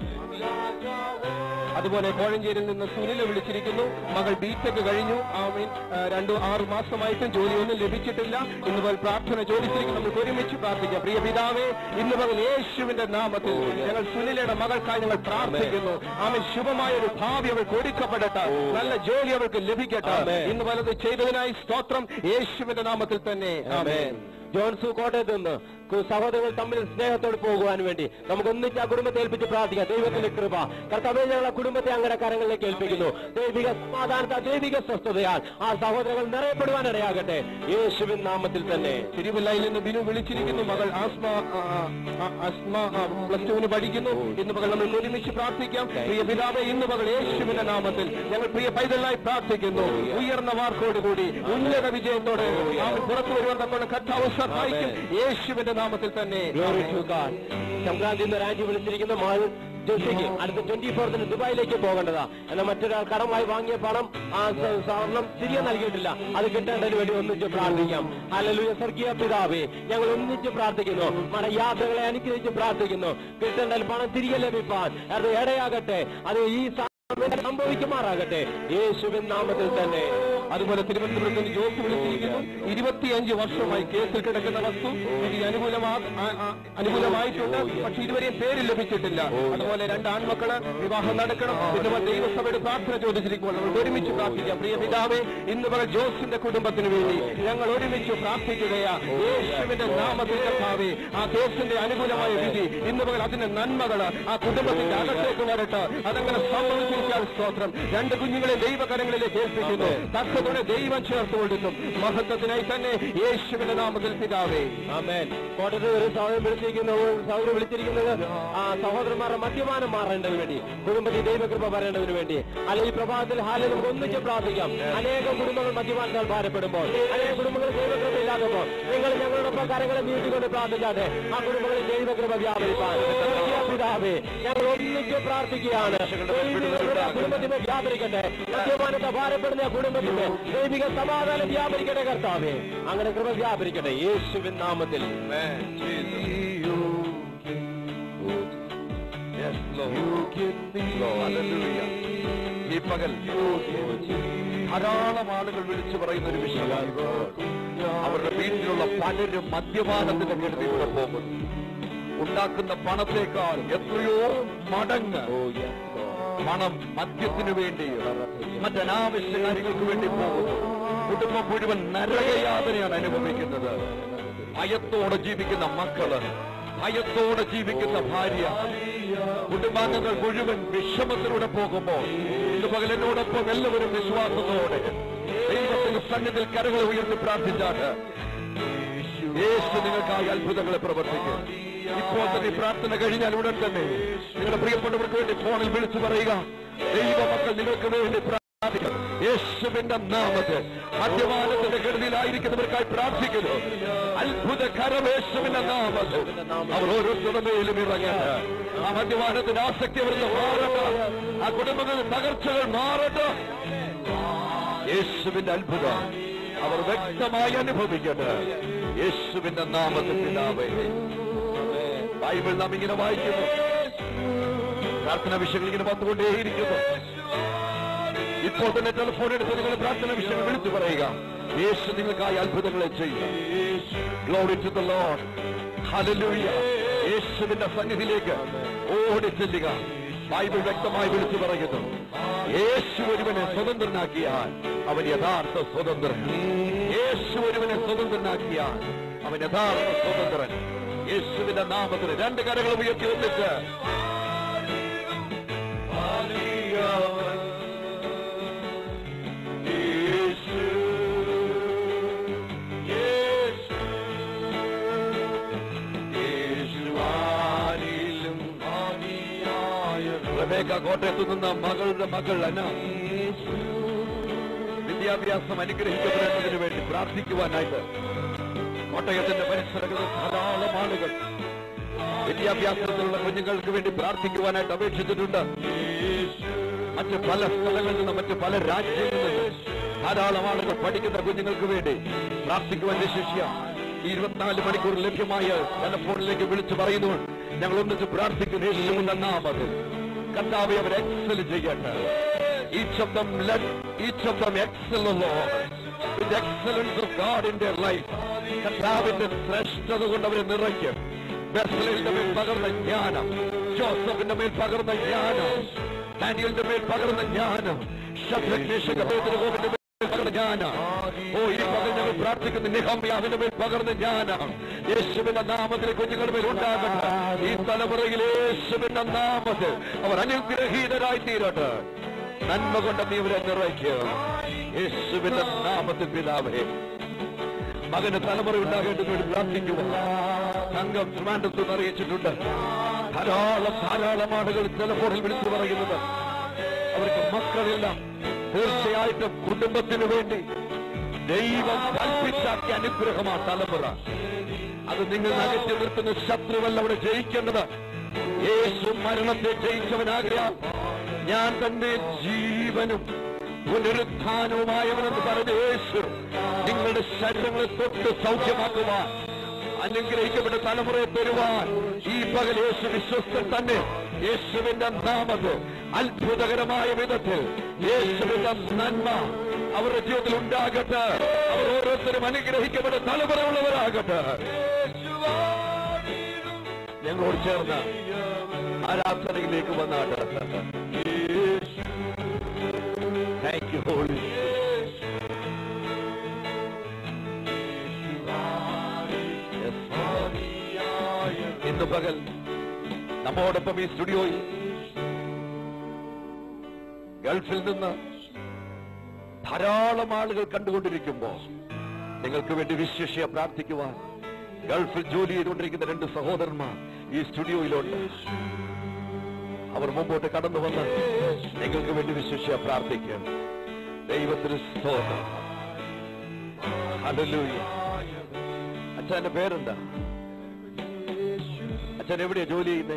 [SPEAKER 3] അതുപോലെ കോഴഞ്ചേരിയിൽ നിന്ന് സുനില വിളിച്ചിരിക്കുന്നു മകൾ ബിടെക് കഴിഞ്ഞു ആമീൻ ആ, രണ്ടു ആറു മാസമായിട്ടും ജോലിയൊന്നും ലഭിച്ചിട്ടില്ല ഇന്ന് പകൽ പ്രാർത്ഥന ചോദിച്ചിരിക്കുന്നു നമുക്ക് ഒരുമിച്ച് പ്രാർത്ഥിക്കാം പ്രിയ പിതാവേ ഇന്ന് പകൽ യേശുവിന്റെ നാമത്തിൽ ഞങ്ങൾ സുനിലയുടെ മകൾക്കായി ഞങ്ങൾ പ്രാർത്ഥിക്കുന്നു ആമീൻ ശുഭമായ ഒരു ഭാവി അവൾക്ക് ഒരുക്കപ്പെടട്ടെ നല്ല ജോലി അവൾക്ക് ലഭിക്കട്ടെ
[SPEAKER 2] ആമേൻ.
[SPEAKER 3] ഇന്ന് പലത് ചെയ്തതിനായി സ്തോത്രം യേശുവിന്റെ നാമത്തിൽ തന്നെ ആമേൻ
[SPEAKER 2] ജോൺസു കോട്ടയത്ത് നിന്ന് കു- സഹോദരങ്ങൾ തമ്മിൽ സ്നേഹത്തോട് പോകുവാൻ വേണ്ടി നമുക്ക് ഒന്നിച്ച് ആ കുടുംബത്തെ ഏൽപ്പിച്ച് പ്രാർത്ഥിക്കാം ദൈവത്തിന്റെ കൃപ കർത്താവെ ഞങ്ങൾ ആ കുടുംബത്തെ അങ്ങനെ കരങ്ങളിലേക്ക് ഏൽപ്പിക്കുന്നു ദൈവിക സമാധാനത്ത ദൈവിക സ്വസ്ഥതയാൽ ആ സഹോദരങ്ങൾ നിറയപ്പെടുവാൻ ഇടയാകട്ടെ യേശുവിൻ നാമത്തിൽ തന്നെ
[SPEAKER 3] തിരുവല്ലയിൽ നിന്ന് ബിനു വിളിച്ചിരിക്കുന്നു മകൾ ആസ്മ ആ, ആ, ആസ്മ ആ, പ്ലസ് ടുവിന് പഠിക്കുന്നു ഇന്ന് മകൾ നമ്മൾ ഒരുമിച്ച് പ്രാർത്ഥിക്കാം പ്രിയ പിതാവെ ഇന്ന് മകൾ യേശുവിന്റെ നാമത്തിൽ ഞങ്ങൾ പ്രിയ പൈതലായി പ്രാർത്ഥിക്കുന്നു ഉയർന്ന മാർക്കോടുകൂടി ഉന്നത വിജയത്തോടെ അവൻ പുറത്തു വരുവാൻ തക്കൊണ്ട് കർത്താവ് സഹായിക്കും യേശുവിന്റെ നാമത്തിൽ തന്നെ
[SPEAKER 2] Glory to God. സംക്രാന്തി എന്ന് രാജി വിളിച്ചിരിക്കുന്ന മകൾ ജോഷിക്ക് അടുത്ത ട്വന്റി ഫോർത്തിന് ദുബായിലേക്ക് പോകേണ്ടതാ എന്നാൽ മറ്റൊരാൾ കടമായി വാങ്ങിയ പണം ആ സ- സ്വർണം തിരികെ നൽകിയിട്ടില്ല അത് കിട്ടേണ്ടതിന് വേണ്ടി ഒന്നിച്ച് പ്രാർത്ഥിക്കാം അല്ലെങ്കിൽ സ്വർഗീയ പിതാവേ ഞങ്ങൾ ഒന്നിച്ച് പ്രാർത്ഥിക്കുന്നു നമ്മുടെ യാത്രകളെ അനുഗ്രഹിച്ച് പ്രാർത്ഥിക്കുന്നു കിട്ടേണ്ടതിൽ പണം തിരികെ ലഭിപ്പാൻ അത് ഇടയാകട്ടെ അത് ഈ സമയത്ത് സംഭവിക്കുമാറാകട്ടെ യേശുവിൻ നാമത്തിൽ തന്നെ
[SPEAKER 3] അതുപോലെ തിരുവനന്തപുരത്ത് നിന്ന് ജോസ് വിളിച്ചിരിക്കുന്നു ഇരുപത്തിയഞ്ച് വർഷമായി കേസിൽ കിടക്കുന്ന വസ്തു ഇത് അനുകൂലമാ ആ- ആ- അനുകൂലമായിട്ടുണ്ട് പക്ഷെ ഇതുവരെയും പേര് ലഭിച്ചിട്ടില്ല അതുപോലെ രണ്ട് ആൺമക്കള് വിവാഹം നടക്കണം ഇന്ന് ദൈവസഭയുടെ പ്രാർത്ഥന ചോദിച്ചിരിക്കുമ്പോൾ നമ്മൾ ഒരുമിച്ച് പ്രാർത്ഥിക്കാം പ്രിയ പിതാവേ ഇന്ന് പകൽ ജോസിന്റെ കുടുംബത്തിന് വേണ്ടി ഞങ്ങൾ ഒരുമിച്ച് പ്രാർത്ഥിക്കുകയാ യേശുവിന്റെ നാമത്തിൽ കർത്താവേ ആ കേസിന്റെ അനുകൂലമായ വിധി ഇന്ന് പകൽ അതിന്റെ നന്മകള് ആ കുടുംബത്തിന്റെ അകത്തേക്ക് വരട്ടെ അതങ്ങനെ സംഭവിച്ചിരിക്കാൻ സ്തോത്രം രണ്ട് കുഞ്ഞുങ്ങളെ ദൈവകരങ്ങളിലേക്ക് ഏൽപ്പിക്കുന്നു തക്കത്തോടെ ദൈവം ചേർത്ത് കൊടുക്കും മഹത്വത്തിനായി തന്നെ യേശുവിന്റെ നാമത്തിൽ പിതാവേ
[SPEAKER 2] ആമേൻ കോട്ടയത്ത് ഒരു സഹോദരൻ വിളിച്ചിരിക്കുന്നു സഹോദരൻ വിളിച്ചിരിക്കുന്നത് ആ സഹോദരന്മാരുടെ മദ്യപാനം മാറേണ്ടതിന് വേണ്ടി കുടുംബത്തിൽ ദൈവകൃപ പറയേണ്ടതിന് വേണ്ടി അല്ലെങ്കിൽ ഈ പ്രഭാതത്തിൽ ഹാലിൽ നമുക്ക് ഒന്നിച്ച് പ്രാർത്ഥിക്കാം അനേകം കുടുംബങ്ങൾ മദ്യപാനത്താൽ ഭാരപ്പെടുമ്പോൾ അനേക കുടുംബങ്ങൾ ദൈവകൃപ ഇല്ലാത്തപ്പോൾ നിങ്ങൾ ഞങ്ങളോടൊപ്പം കരങ്ങളെ നീട്ടിക്കൊണ്ട് പ്രാർത്ഥിക്കാതെ ആ കുടുംബങ്ങളിൽ ദൈവകൃപ വ്യാപരിപ്പാൻ സ്വർഗീയ പിതാവേ ഞങ്ങൾ ഒന്നിച്ച് പ്രാർത്ഥിക്കുകയാണ് ദൈവിക കൃപ കുടുംബത്തിന് വ്യാപരിക്കട്ടെ മദ്യപാനത്തെ ഭാരപ്പെടുന്ന ആ കുടുംബത്തിന് ദൈവിക സമാധാനം വ്യാപരിക്കട്ടെ കർത്താവേ അങ്ങനെ കൃപ വ്യാപരിക്കട്ടെ യേശുവിൻ നാമത്തിൽ
[SPEAKER 1] Yes, Lord. Lord, hallelujah. ഈ പകൽ ധാരാളം ആളുകൾ വിളിച്ചു പറയുന്ന ഒരു വിഷയമാണ് അവരുടെ വീട്ടിലുള്ള പലരും മദ്യപാനത്തിന്റെ കെടുതിലൂടെ പോകുന്നു ഉണ്ടാക്കുന്ന പണത്തേക്കാൾ എത്രയോ മടങ്ങ് പണം മദ്യത്തിനു വേണ്ടി മറ്റനാവശ്യ കാര്യങ്ങൾക്ക് വേണ്ടി പോകുന്നു കുടുംബം മുഴുവൻ നരകയാതനയാണ് അനുഭവിക്കുന്നത് ഭയത്തോടെ ജീവിക്കുന്ന മക്കള് ഭയത്തോടെ ജീവിക്കുന്ന ഭാര്യ കുടുംബാംഗങ്ങൾ മുഴുവൻ വിഷമത്തിലൂടെ പോകുമ്പോൾ ഇന്ന് പകലിനോടൊപ്പം എല്ലാവരും വിശ്വാസത്തോടെ ദൈവത്തിന്റെ സന്നിധിയിൽ കരങ്ങൾ ഉയർത്തി പ്രാർത്ഥിച്ചാണ് യേശു നിങ്ങൾക്കായി അത്ഭുതങ്ങളെ പ്രവർത്തിക്കും ഇപ്പോൾ തന്നെ ഈ പ്രാർത്ഥന കഴിഞ്ഞാൽ ഉടൻ തന്നെ നിങ്ങളുടെ പ്രിയപ്പെട്ടവർക്ക് വേണ്ടി ഫോണിൽ വിളിച്ചു പറയുക ദൈവമക്കൾ നിങ്ങൾക്ക് വേണ്ടി പ്രാർത്ഥിക്കും യേശുവിന്റെ നാമത്തിൽ മദ്യപാനത്തിന്റെ കെടുതിയിലായിരിക്കുന്നവർക്കായി പ്രാർത്ഥിക്കുന്നു അത്ഭുത കരമേശുവിന്റെ നാമത്തിൽ അവർ ഓരോരുത്തരുടെ മേലും ഇറങ്ങട്ടെ ആ മദ്യപാനത്തിന്റെ ആസക്തി അവർക്ക് മാറട്ടെ ആ കുടുംബങ്ങളുടെ തകർച്ചകൾ മാറട്ടെ യേശുവിന്റെ അത്ഭുതം അവർ വ്യക്തമായി അനുഭവിക്കട്ടെ യേശുവിന്റെ നാമത്തിൽ പിതാവേ ബൈബിൾ നാം ഇങ്ങനെ വായിക്കുന്നു പ്രാർത്ഥന വിഷയങ്ങൾ ഇങ്ങനെ വന്നുകൊണ്ടേയിരിക്കുന്നു ഇപ്പോൾ തന്നെ ടെലിഫോൺ എടുത്ത് നിങ്ങൾ പ്രാർത്ഥന വിഷയങ്ങൾ വിളിച്ചു പറയുക യേശു നിങ്ങൾക്കായി അത്ഭുതങ്ങളെ ചെയ്യും glory to the Lord hallelujah യേശുവിന്റെ സന്നിധിയിലേക്ക് ഓടി ചെല്ലുക ബൈബിൾ വ്യക്തമായി വിളിച്ചു പറയുന്നു യേശു ഒരുവനെ സ്വതന്ത്രനാക്കിയാൽ അവൻ യഥാർത്ഥ സ്വതന്ത്രൻ യേശു ഒരുവനെ സ്വതന്ത്രനാക്കിയാൽ അവൻ യഥാർത്ഥ സ്വതന്ത്രൻ യേശുവിന്റെ നാമത്തിന് രണ്ട് കരകൾ ഉയർത്തി ഒന്നിച്ച് യേശു യേശു യേശുവാനിലും ആദിയായ റബേക്ക കോട്ടയത്ത് നിന്ന് മകളുടെ മകൾ അന വിദ്യാഭ്യാസം അനുഗ്രഹിക്കപ്പെടേണ്ടതിന് വേണ്ടി പ്രാർത്ഥിക്കുവാനായിട്ട് കോട്ടയത്തിന്റെ പരിസരങ്ങളിൽ ധാരാളം ആളുകൾ വിദ്യാഭ്യാസത്തിലുള്ള കുഞ്ഞുങ്ങൾക്ക് വേണ്ടി പ്രാർത്ഥിക്കുവാനായിട്ട് അപേക്ഷിച്ചിട്ടുണ്ട് മറ്റ് പല സ്ഥലങ്ങളിൽ നിന്ന് മറ്റ് പല രാജ്യങ്ങളിൽ നിന്ന് ധാരാളം ആളുകൾ പഠിക്കുന്ന കുഞ്ഞുങ്ങൾക്ക് വേണ്ടി പ്രാർത്ഥിക്കുവാൻ ശിഷ്യ ഇരുപത്തിനാല് മണിക്കൂർ ലഭ്യമായ ടെലഫോണിലേക്ക് വിളിച്ചു പറയുന്നു ഞങ്ങൾ ഒന്നിച്ച് പ്രാർത്ഥിക്കുന്നു യേശുവിന്റെ നാമത്തിൽ കർത്താവെ അവർ എക്സൽ ചെയ്യട്ടെ each of them let each of them excel O Lord with the excellence of God in their life കർത്താവിന്റെ ശ്രേഷ്ഠത കൊണ്ട് അവരെ നിറയ്ക്കും ബെസ്ലിന്റെ മേൽ പകർന്ന ജ്ഞാനം ജോസഫിന്റെ മേൽ പകർന്ന ജ്ഞാനം ഡാനിയലിന്റെ മേൽ പകർന്ന ജ്ഞാനം ശബ്ദോപിന്റെ മേൽ പകർന്ന ജ്ഞാനം ഓ ഈ പകൽ ഞങ്ങൾ പ്രാർത്ഥിക്കുന്ന നിഹമ്യാവിന്റെ മേൽ പകർന്ന ജ്ഞാനം യേശുവിന്റെ നാമത്തിൽ കുഞ്ഞുങ്ങളുടെ മേൽ ഉണ്ടാകട്ടെ ഈ തലമുറയിൽ യേശുവിന്റെ നാമത്തിൽ അവർ അനുഗ്രഹീതരായി തീരട്ടെ നന്മ കൊണ്ട് നീ ഇവരെ നിറയ്ക്കുക യേശുവിന്റെ നാമത്തിൽ പിതാവേ മകന് തലമുറ ഉണ്ടാകേണ്ടതിന് വേണ്ടി പ്രാർത്ഥിക്കുക സംഘം ട്രിവാൻഡ്രത്ത് നിന്ന് അറിയിച്ചിട്ടുണ്ട് ധാരാളം ധാരാളം ആളുകൾ ടെലഫോണിൽ വിളിച്ചു പറയുന്നത് അവർക്ക് മക്കളില്ല തീർച്ചയായിട്ടും കുടുംബത്തിന് വേണ്ടി ദൈവം കൽപ്പിച്ചാക്കിയ അനുഗ്രഹമാണ് തലമുറ അത് നിങ്ങൾ അകറ്റി നിർത്തുന്ന ശത്രുവല്ല അവിടെ ജയിക്കേണ്ടത് യേശു മരണത്തെ ജയിച്ചവനാകയാൽ ഞാൻ തന്റെ ജീവനും പുനരുത്ഥാനവുമായവനെന്ന് പറഞ്ഞ യേശു നിങ്ങളുടെ ശരീരങ്ങളെ തൊട്ട് സൗഖ്യമാക്കുവാൻ അനുഗ്രഹിക്കപ്പെട്ട തലമുറയെ തരുവാൻ ഈ പകൽ യേശു വിശ്വസ്തൻ തന്നെ യേശുവിന്റെ നാമത്തിൽ അത്ഭുതകരമായ വിധത്തിൽ യേശുവിന്റെ നന്മ അവരുടെ ജീവിതത്തിൽ ഉണ്ടാകട്ടെ അവർ ഓരോരുത്തരും അനുഗ്രഹിക്കപ്പെട്ട തലമുറയുള്ളവരാകട്ടെ ഞങ്ങളോട് ചേർന്ന് ആരാധനയിലേക്ക് വന്നാട്ട് താങ്ക് യു ഹോളി ഇന്ന് പകൽ നമ്മോടൊപ്പം ഈ സ്റ്റുഡിയോയിൽ ഗൾഫിൽ നിന്ന് ധാരാളം ആളുകൾ കണ്ടുകൊണ്ടിരിക്കുമ്പോ നിങ്ങൾക്ക് വേണ്ടി വിശേഷിയ പ്രാർത്ഥിക്കുവാൻ ഗൾഫിൽ ജോലി ചെയ്തുകൊണ്ടിരിക്കുന്ന രണ്ട് സഹോദരന്മാർ ഈ സ്റ്റുഡിയോയിലുണ്ട് അവർ മുമ്പോട്ട് കടന്നു വന്ന് നിങ്ങൾക്ക് വേണ്ടി വിശേഷിയ പ്രാർത്ഥിക്കും ദൈവത്തിന് സ്തോത്രം ഹല്ലേലൂയ അച്ഛന്റെ പേരെന്താ അച്ഛൻ എവിടെയാ ജോലി ചെയ്യുന്നേ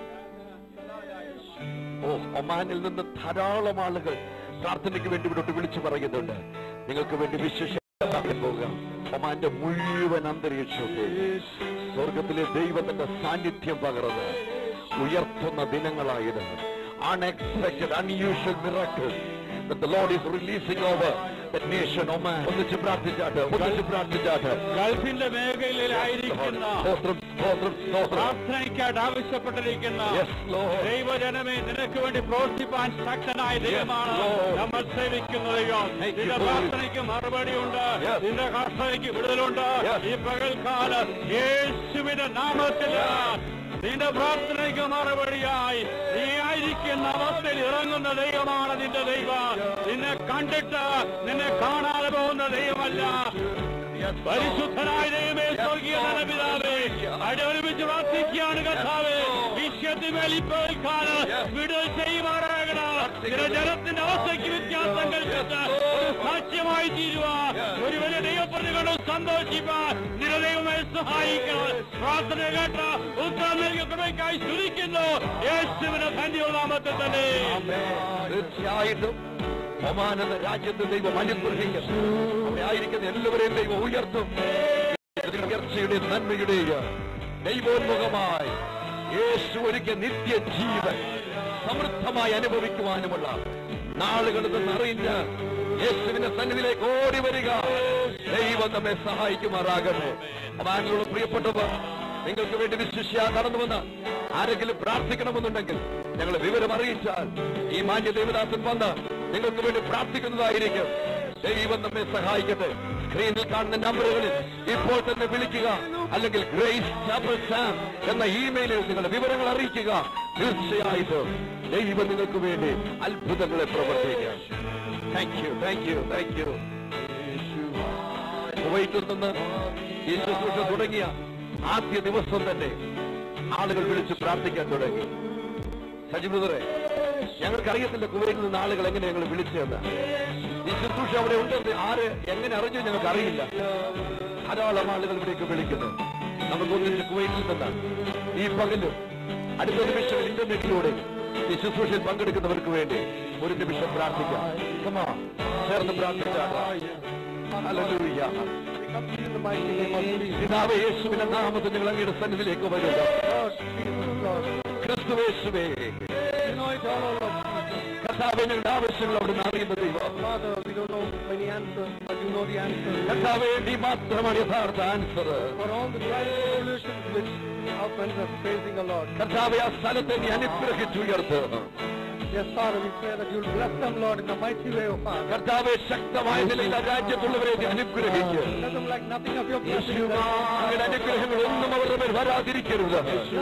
[SPEAKER 1] ഓ ഒമാനിൽ നിന്ന് ധാരാളം ആളുകൾ പ്രാർത്ഥനയ്ക്ക് വേണ്ടി ഇവിടോട്ട് വിളിച്ചു പറയുന്നുണ്ട് നിങ്ങൾക്ക് വേണ്ടി വിശേഷ പോകുക ഒമാന്റെ മുഴുവൻ അന്തരീക്ഷത്തെ സ്വർഗത്തിലെ ദൈവത്തിന്റെ സാന്നിധ്യം പകർന്ന് ഉയർത്തുന്ന ദിനങ്ങളായത് unexpected unusual miracle that the Lord is releasing over the nation Oman. ഒന്നിച്ച് പ്രാർത്ഥിച്ചാട്ട് ഒന്നിച്ച് പ്രാർത്ഥിച്ചാട്ട്
[SPEAKER 4] ഗൾഫിന്റെ മേഖലയിലായിരിക്കുന്ന
[SPEAKER 1] സ്തോത്രം സ്തോത്രം സ്തോത്രം
[SPEAKER 4] പ്രാർത്ഥനയ്ക്കായിട്ട് ആവശ്യപ്പെട്ടിരിക്കുന്ന
[SPEAKER 1] Yes, Lord.
[SPEAKER 4] ദൈവജനമേ നിനക്ക് വേണ്ടി പ്രവർത്തിപ്പാൻ ശക്തനായ ദൈവമാണ്
[SPEAKER 1] Lord.
[SPEAKER 4] നമ്മൾ സേവിക്കുന്ന ദൈവം
[SPEAKER 1] Thank you,
[SPEAKER 4] നിന്റെ
[SPEAKER 1] Lord.
[SPEAKER 4] പ്രാർത്ഥനയ്ക്ക് മറുപടിയുണ്ട്
[SPEAKER 1] Yes.
[SPEAKER 4] നിന്റെ കർഷകയ്ക്ക് വിടുതലുണ്ട്
[SPEAKER 1] Yes.
[SPEAKER 4] ഈ പകൽക്കാലം യേശുവിന്റെ നാമത്തിൽ നിന്റെ പ്രാർത്ഥനയ്ക്ക് മറുപടിയായി നീ ആയിരിക്കുന്ന അവസ്ഥയിൽ ഇറങ്ങുന്ന ദൈവമാണ് നിന്റെ ദൈവം നിന്നെ കണ്ടിട്ട് നിന്നെ കാണാതെ പോകുന്ന ദൈവമല്ല പരിശുദ്ധനായ ദൈവമേ സ്വർഗീയ പിതാവേ അടിയൊരുമിച്ച് പ്രാർത്ഥിക്കുകയാണ് കഥാവേ വിശ്വത്തിമേൽ ഇപ്പോൾ കാലം വിടുതൽ ചെയ്യുമാറാകണം ചില ജനത്തിന്റെ അവസ്ഥയ്ക്ക് വ്യത്യാസം കൽപ്പിച്ച് ഒരു സാക്ഷ്യമായി തീരുവാ ഒരു വലിയ ദൈവപ്രതികളും സന്തോഷിപ്പാൻ നില ദൈവമേ സഹായിക്കണം പ്രാർത്ഥന കേട്ട ഉത്തരം നൽകിയ കൃപയ്ക്കായി സ്തുതിക്കുന്നു യേശുവിന്റെ ധന്യനാമത്തിൽ തന്നെ
[SPEAKER 1] തീർച്ചയായിട്ടും ഒമാൻ എന്ന രാജ്യത്ത് ദൈവം അനുഗ്രഹിക്കും അവിടെ ആയിരിക്കുന്ന എല്ലാവരെയും ദൈവം ഉയർത്തും ഉയർച്ചയുടെ നന്മയുടെയും ദൈവോന്മുഖമായി യേശു ഒരുക്കിയ നിത്യജീവൻ സമൃദ്ധമായി അനുഭവിക്കുവാനുമുള്ള നാളുകളിൽ നിന്ന് അറിഞ്ഞ് യേശുവിന്റെ സന്നിധിയിലേക്ക് ഓടി വരിക ദൈവം നമ്മെ സഹായിക്കുമാറാകട്ടെ അവാനുള്ള പ്രിയപ്പെട്ടവർ നിങ്ങൾക്ക് വേണ്ടി വിശ്വസിച്ച കടന്നു വന്ന് ആരെങ്കിലും പ്രാർത്ഥിക്കണമെന്നുണ്ടെങ്കിൽ ഞങ്ങൾ വിവരം അറിയിച്ചാൽ ഈ മാന്യ ദേവദാസൻ വന്ന് നിങ്ങൾക്ക് വേണ്ടി പ്രാർത്ഥിക്കുന്നതായിരിക്കും ദൈവം നമ്മെ സഹായിക്കട്ടെ സ്ക്രീനിൽ കാണുന്ന നമ്പറുകളിൽ ഇപ്പോൾ തന്നെ വിളിക്കുക അല്ലെങ്കിൽ ഗ്രേസ് ചാപ്പൽ സാം എന്ന ഇമെയിലിൽ നിങ്ങളുടെ വിവരങ്ങൾ അറിയിക്കുക തീർച്ചയായിട്ടും ദൈവം നിങ്ങൾക്ക് വേണ്ടി അത്ഭുതങ്ങളെ പ്രവർത്തിക്കുക thank you thank you thank you കുവൈറ്റിൽ നിന്ന് ഈ ശുശ്രൂഷ തുടങ്ങിയ ആദ്യ ദിവസം തന്നെ ആളുകൾ വിളിച്ച് പ്രാർത്ഥിക്കാൻ തുടങ്ങി സജി ബ്രദറെ ഞങ്ങൾക്ക് അറിയത്തില്ല കുവൈറ്റിൽ നിന്ന് ആളുകൾ എങ്ങനെ ഞങ്ങൾ വിളിച്ചതെന്ന് ഈ ശുശ്രൂഷ അവിടെ ഉണ്ടെന്ന് ആര് എങ്ങനെ അറിഞ്ഞു ഞങ്ങൾക്ക് അറിയില്ല ധാരാളം ആളുകൾ ഇവിടേക്ക് വിളിക്കുന്നു നമുക്ക് ഒന്നിച്ച് കുവൈറ്റിൽ നിന്നാണ് ഈ പകലും അടുത്ത നിമിഷം ഇന്റർനെറ്റിലൂടെ ഈ ശുശ്രൂഷയിൽ പങ്കെടുക്കുന്നവർക്ക് വേണ്ടി ഒരു നിമിഷം പ്രാർത്ഥിക്കാം Come on. ചേർന്ന് പ്രാർത്ഥിച്ചാൽ Hallelujah. പിതാവേ യേശുവിന്റെ നാമത്തിൽ നിങ്ങൾ അങ്ങയുടെ സന്നിധിയിലേക്ക് വരുക ക്രിസ്തുവേശുവേ കർത്താവെ ഞങ്ങളുടെ ആവശ്യങ്ങൾ അവിടെ അറിയുന്ന ദൈവം
[SPEAKER 3] Father, we don't know many answers, but you know the answers.
[SPEAKER 1] കർത്താവേ നീ മാത്രമാണ് യഥാർത്ഥ answer
[SPEAKER 3] For all the trials and solutions which our friends are facing, O Lord.
[SPEAKER 1] കർത്താവെ ആ സ്ഥലത്തെ നീ അനുഗ്രഹിച്ചുയർത്ത്
[SPEAKER 3] Yes, Father, we pray that you'll bless them, Lord, in a mighty way, O Father.
[SPEAKER 1] കർത്താവെ ശക്തമായ നിലയിൽ ആ രാജ്യത്തുള്ളവരെ നീ അനുഗ്രഹിക്കുക
[SPEAKER 3] Let them like nothing of your blessings. that-
[SPEAKER 1] അങ്ങയുടെ അനുഗ്രഹങ്ങൾ ഒന്നും അവരുടെ മേൽ വരാതിരിക്കരുത്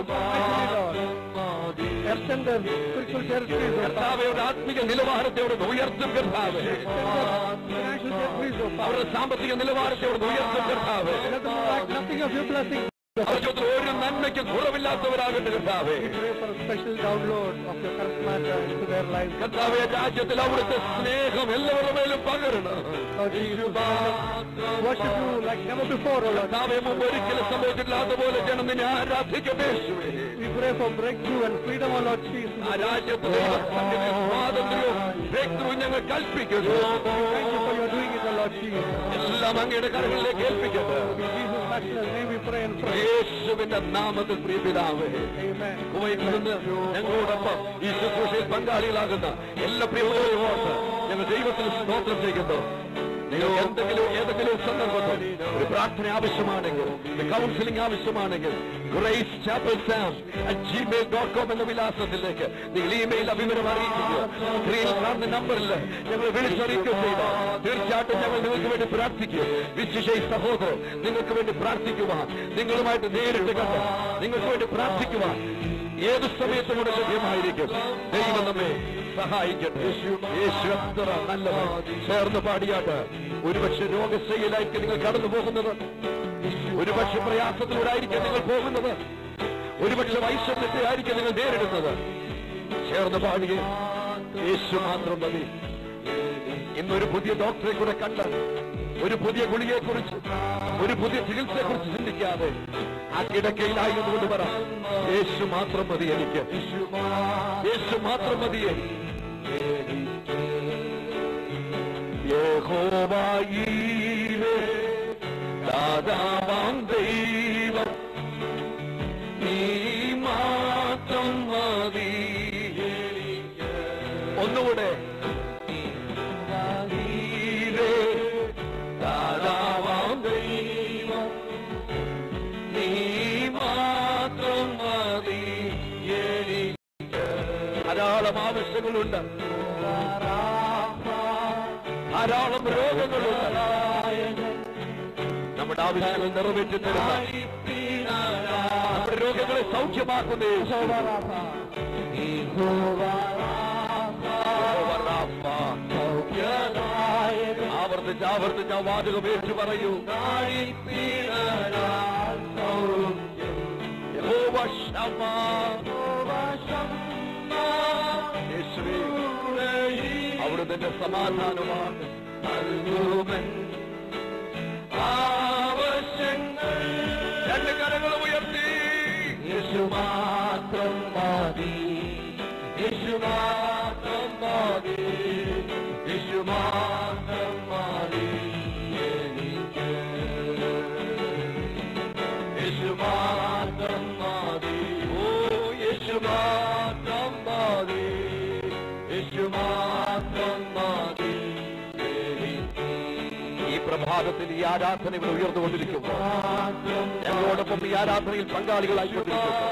[SPEAKER 3] Extend their spiritual territories, O Father.
[SPEAKER 1] കർത്താവയുടെ ആത്മിക നിലവാരത്തെ അവിടെ ഉയർത്തും കർത്താവ്
[SPEAKER 3] Financial territories, O Father.
[SPEAKER 1] അവരുടെ സാമ്പത്തിക നിലവാരത്തെ അവിടെ ഉയർത്തും കർത്താവ്
[SPEAKER 3] Let them like nothing of your blessings.
[SPEAKER 1] അവർക്ക് ഒരു നന്മയ്ക്കും കുറവില്ലാത്തവരാകട്ടെ കർത്താവേ
[SPEAKER 3] Pray for a special download of your charismata into their lives.
[SPEAKER 1] കർത്താവെ രാജ്യത്തിൽ അവിടുത്തെ സ്നേഹം എല്ലാവരുടെ മേലും പകരണം
[SPEAKER 3] Lord Jesus, worship you like never before, O Lord.
[SPEAKER 1] കർത്താവെ മുമ്പ് ഒരിക്കലും സംഭവിച്ചിട്ടില്ലാത്ത പോലെ ജനം നിന്നെ ആരാധിക്കട്ടെ യേശുവേ.
[SPEAKER 3] We pray for breakthrough and freedom, O Lord Jesus.
[SPEAKER 1] ആ രാജ്യത്ത് ദൈവത്തിന്റെ സ്വാതന്ത്ര്യവും വ്യക്തവും ഞങ്ങൾ കൽപ്പിക്കുന്നു
[SPEAKER 3] Thank you for your doing it, O Lord Jesus.
[SPEAKER 1] എല്ലാം അങ്ങയുടെ കരങ്ങളിലേക്ക് ഏൽപ്പിക്കട്ടെ
[SPEAKER 3] In Jesus' matchless name we pray and pray.
[SPEAKER 1] യേശുവിന്റെ നാമത്തിൽ പ്രിയപിതാവേ
[SPEAKER 3] Amen.
[SPEAKER 1] കുവൈറ്റിൽ നിന്ന് ഞങ്ങളോടൊപ്പം ഈ ശുശ്രൂഷയിൽ പങ്കാളികളാകുന്ന എല്ലാ പ്രിയപ്പെട്ടവരെയും ഓർത്ത് ഞങ്ങൾ ദൈവത്തിന് സ്തോത്രം ചെയ്യുന്നു നിങ്ങൾക്ക് എന്തെങ്കിലും ഏതെങ്കിലും സന്ദർഭത്തിൽ ഒരു പ്രാർത്ഥന ആവശ്യമാണെങ്കിൽ ഒരു കൗൺസിലിംഗ് ആവശ്യമാണെങ്കിൽ Grace Chapel Sam Gmail dot com എന്ന വിലാസത്തിലേക്ക് നിങ്ങൾ ഇമെയിൽ വിവരം അറിയിക്കുക സ്ക്രീനിൽ കാണുന്ന നമ്പറിൽ ഞങ്ങൾ വിളിച്ചറിയിക്കുക ചെയ്ത തീർച്ചയായിട്ടും ഞങ്ങൾ നിങ്ങൾക്ക് വേണ്ടി പ്രാർത്ഥിക്കും വിശിഷ സഹോദരൻ നിങ്ങൾക്ക് വേണ്ടി പ്രാർത്ഥിക്കുവാൻ നിങ്ങളുമായിട്ട് നേരിട്ട് കണ്ട് നിങ്ങൾക്ക് വേണ്ടി പ്രവർത്തിക്കുവാൻ ഏത് സമയത്തും കൂടെ ലഭ്യമായിരിക്കും ദൈവം നമ്മെ സഹായിക്കട്ടെ യേശു എത്ര നല്ലവൻ ചേർന്ന് പാടിയാട്ട് ഒരുപക്ഷെ രോഗശൈലിയിലായിരിക്കും നിങ്ങൾ കടന്നു പോകുന്നത് ഒരുപക്ഷെ പ്രയാസത്തിലൂടെ ആയിരിക്കും നിങ്ങൾ പോകുന്നത് ഒരുപക്ഷെ വൈഷമ്യത്തെ ആയിരിക്കും നിങ്ങൾ നേരിടുന്നത് ചേർന്ന് പാടുക യേശു മാത്രം മതി ഇന്നൊരു പുതിയ ഡോക്ടറെ കൂടെ കണ്ട് ഒരു പുതിയ ഗുളികയെ കുറിച്ച് ഒരു പുതിയ ചികിത്സയെ കുറിച്ച് ചിന്തിക്കാതെ ആ കിടക്കയിലായതുകൊണ്ട് പറ യേശു മാത്രം മതി എനിക്ക് യേശു മാത്രം മതി എനിക്ക് യഹോവായീരേ, ദാതാവാം ദൈവം നീ മാത്രം മതി ഒന്നുകൂടെ ീരേ, ദാതാവാം ദൈവം നീ മാത്രം മതി എനിക്ക്. ധാരാളം ആവശ്യങ്ങളുണ്ട് ധാരാളം രോഗങ്ങളുണ്ട് നമ്മുടെ ആവശ്യങ്ങൾ നിറവേറ്റി തരുന്ന നമ്മുടെ രോഗങ്ങളെ സൗഖ്യമാക്കുന്ന യേശു. യഹോവ റാഫ. ആവർത്തിച്ച് ആവർത്തിച്ച് ആ വാചകം ഏറ്റു പറയൂ യഹോവ ശമ്മ. യേശുവേ, അവിടുത്തെ സമാധാനമാണ് നൽകുമൻ ആവശ്യങ്ങൾ രണ്ട് കരങ്ങൾ ഉയർത്തി യേശു മാത്രം മതി യേശു മാത്രം മതി യേശു മാത്രം മതി എനിക്ക്. യേശു മാത്രം മതി ഓ യേശു മാത്രം മതി യേശു മാത്രം മതി പ്രഭാതത്തിൽ ഈ ആരാധന ഇവിടെ ഉയർന്നുകൊണ്ടിരിക്കുന്നു ഞങ്ങളോടൊപ്പം ഈ ആരാധനയിൽ പങ്കാളികളായിക്കൊണ്ടിരിക്കുന്നു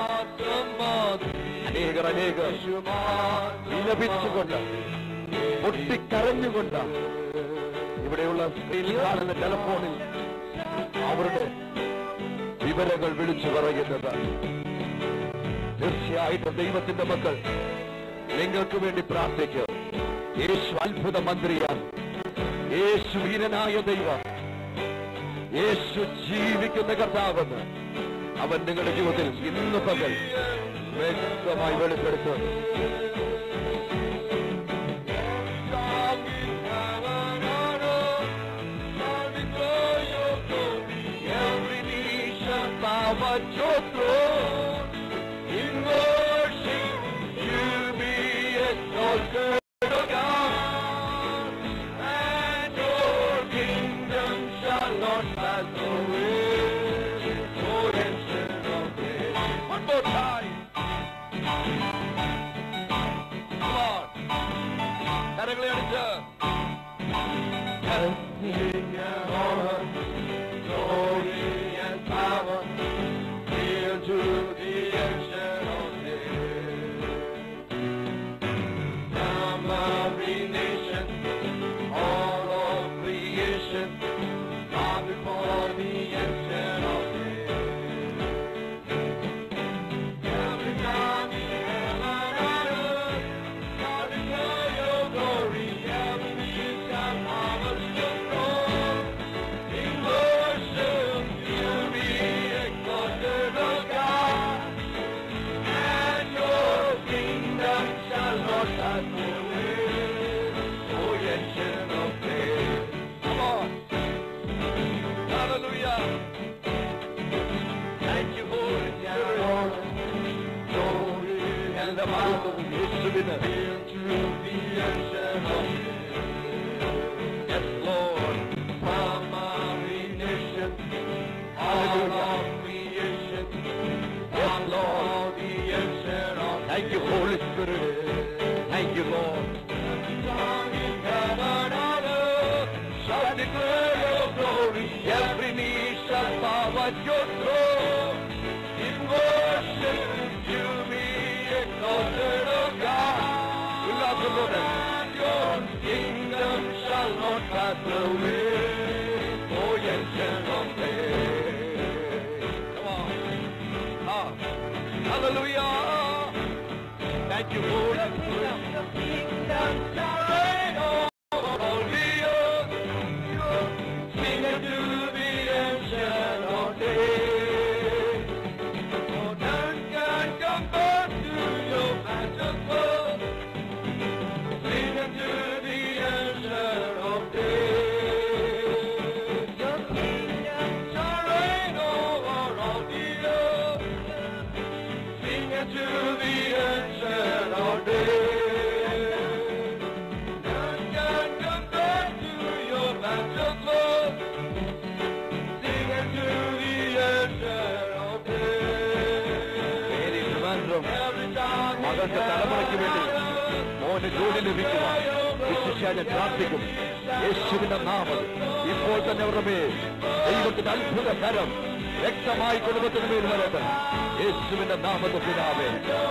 [SPEAKER 1] അനേകർ അനേകർ വിലപിച്ചുകൊണ്ട് പൊട്ടിക്കരഞ്ഞുകൊണ്ട് ഇവിടെയുള്ള സ്ക്രീനിൽ കാണുന്ന ടെലഫോണിൽ അവരുടെ വിവരങ്ങൾ വിളിച്ചു പറയുന്നത് തീർച്ചയായിട്ടും ദൈവത്തിന്റെ മക്കൾ നിങ്ങൾക്ക് വേണ്ടി പ്രാർത്ഥിക്കും യേശു അത്ഭുത മന്ത്രിയാണ് യേശു വീരനായ ദൈവം യേശു ജീവിക്കുന്ന കർത്താവെന്ന് അവൻ നിങ്ങളുടെ ജീവിതത്തിൽ ഇന്ന് പകൽ വ്യക്തമായി വെളിപ്പെടുത്തും Every knee shall bow at your throne. In worship you be exalted, O God. And your kingdom shall not pass away. Oh, ancient of days. One more time. Come on. കരങ്ങളെ അടിച്ച് honor, glory and power Hail to the ancient of days. Come every nation, all of creation, bow before the ancient of days. Every tongue in heaven and earth shall declare your glory. Every knee shall bow at your throne. In worship you be exalted, O God. And your kingdom shall not pass away. O ancient of days. Come on. Hallelujah. Thank you, Holy Spirit. Glory and the power of യേശുവിന് Yes, Lord. From every nation, all of creation, yes, Lord. Thank you, Holy Spirit. Thank you, Lord. Heaven and earth shall declare your glory. Every knee shall bow at your throne. In worship you be exalted, O God. We love the Lord. And your kingdom shall not pass away. Oh, yes, yes, okay. Come on. Ah. Hallelujah. Thank you, Lord. Reign over all the earth. Sing it to the ancient of days. For none can compare to your majesty. Sing it to the ancient of days. Your kingdom shall reign over all the earth. Sing it to the ancient of days. None can compare to your majesty. Sing it to the ancient of days. മകന്റെ തലമുറയ്ക്ക് വേണ്ടി മോന് ജോലി ലഭിക്കുക വിശിഷ്യ ഞാൻ പ്രാർത്ഥിക്കും യേശുവിന്റെ നാമം ഇപ്പോൾ തന്നെ അവരുടെ മേൽ ദൈവത്തിന്റെ അത്ഭുത കരം വ്യക്തമായി കുടുംബത്തിന് മേൽ വരട്ടെ യേശുവിന്റെ നാമത്തെ പിതാവേ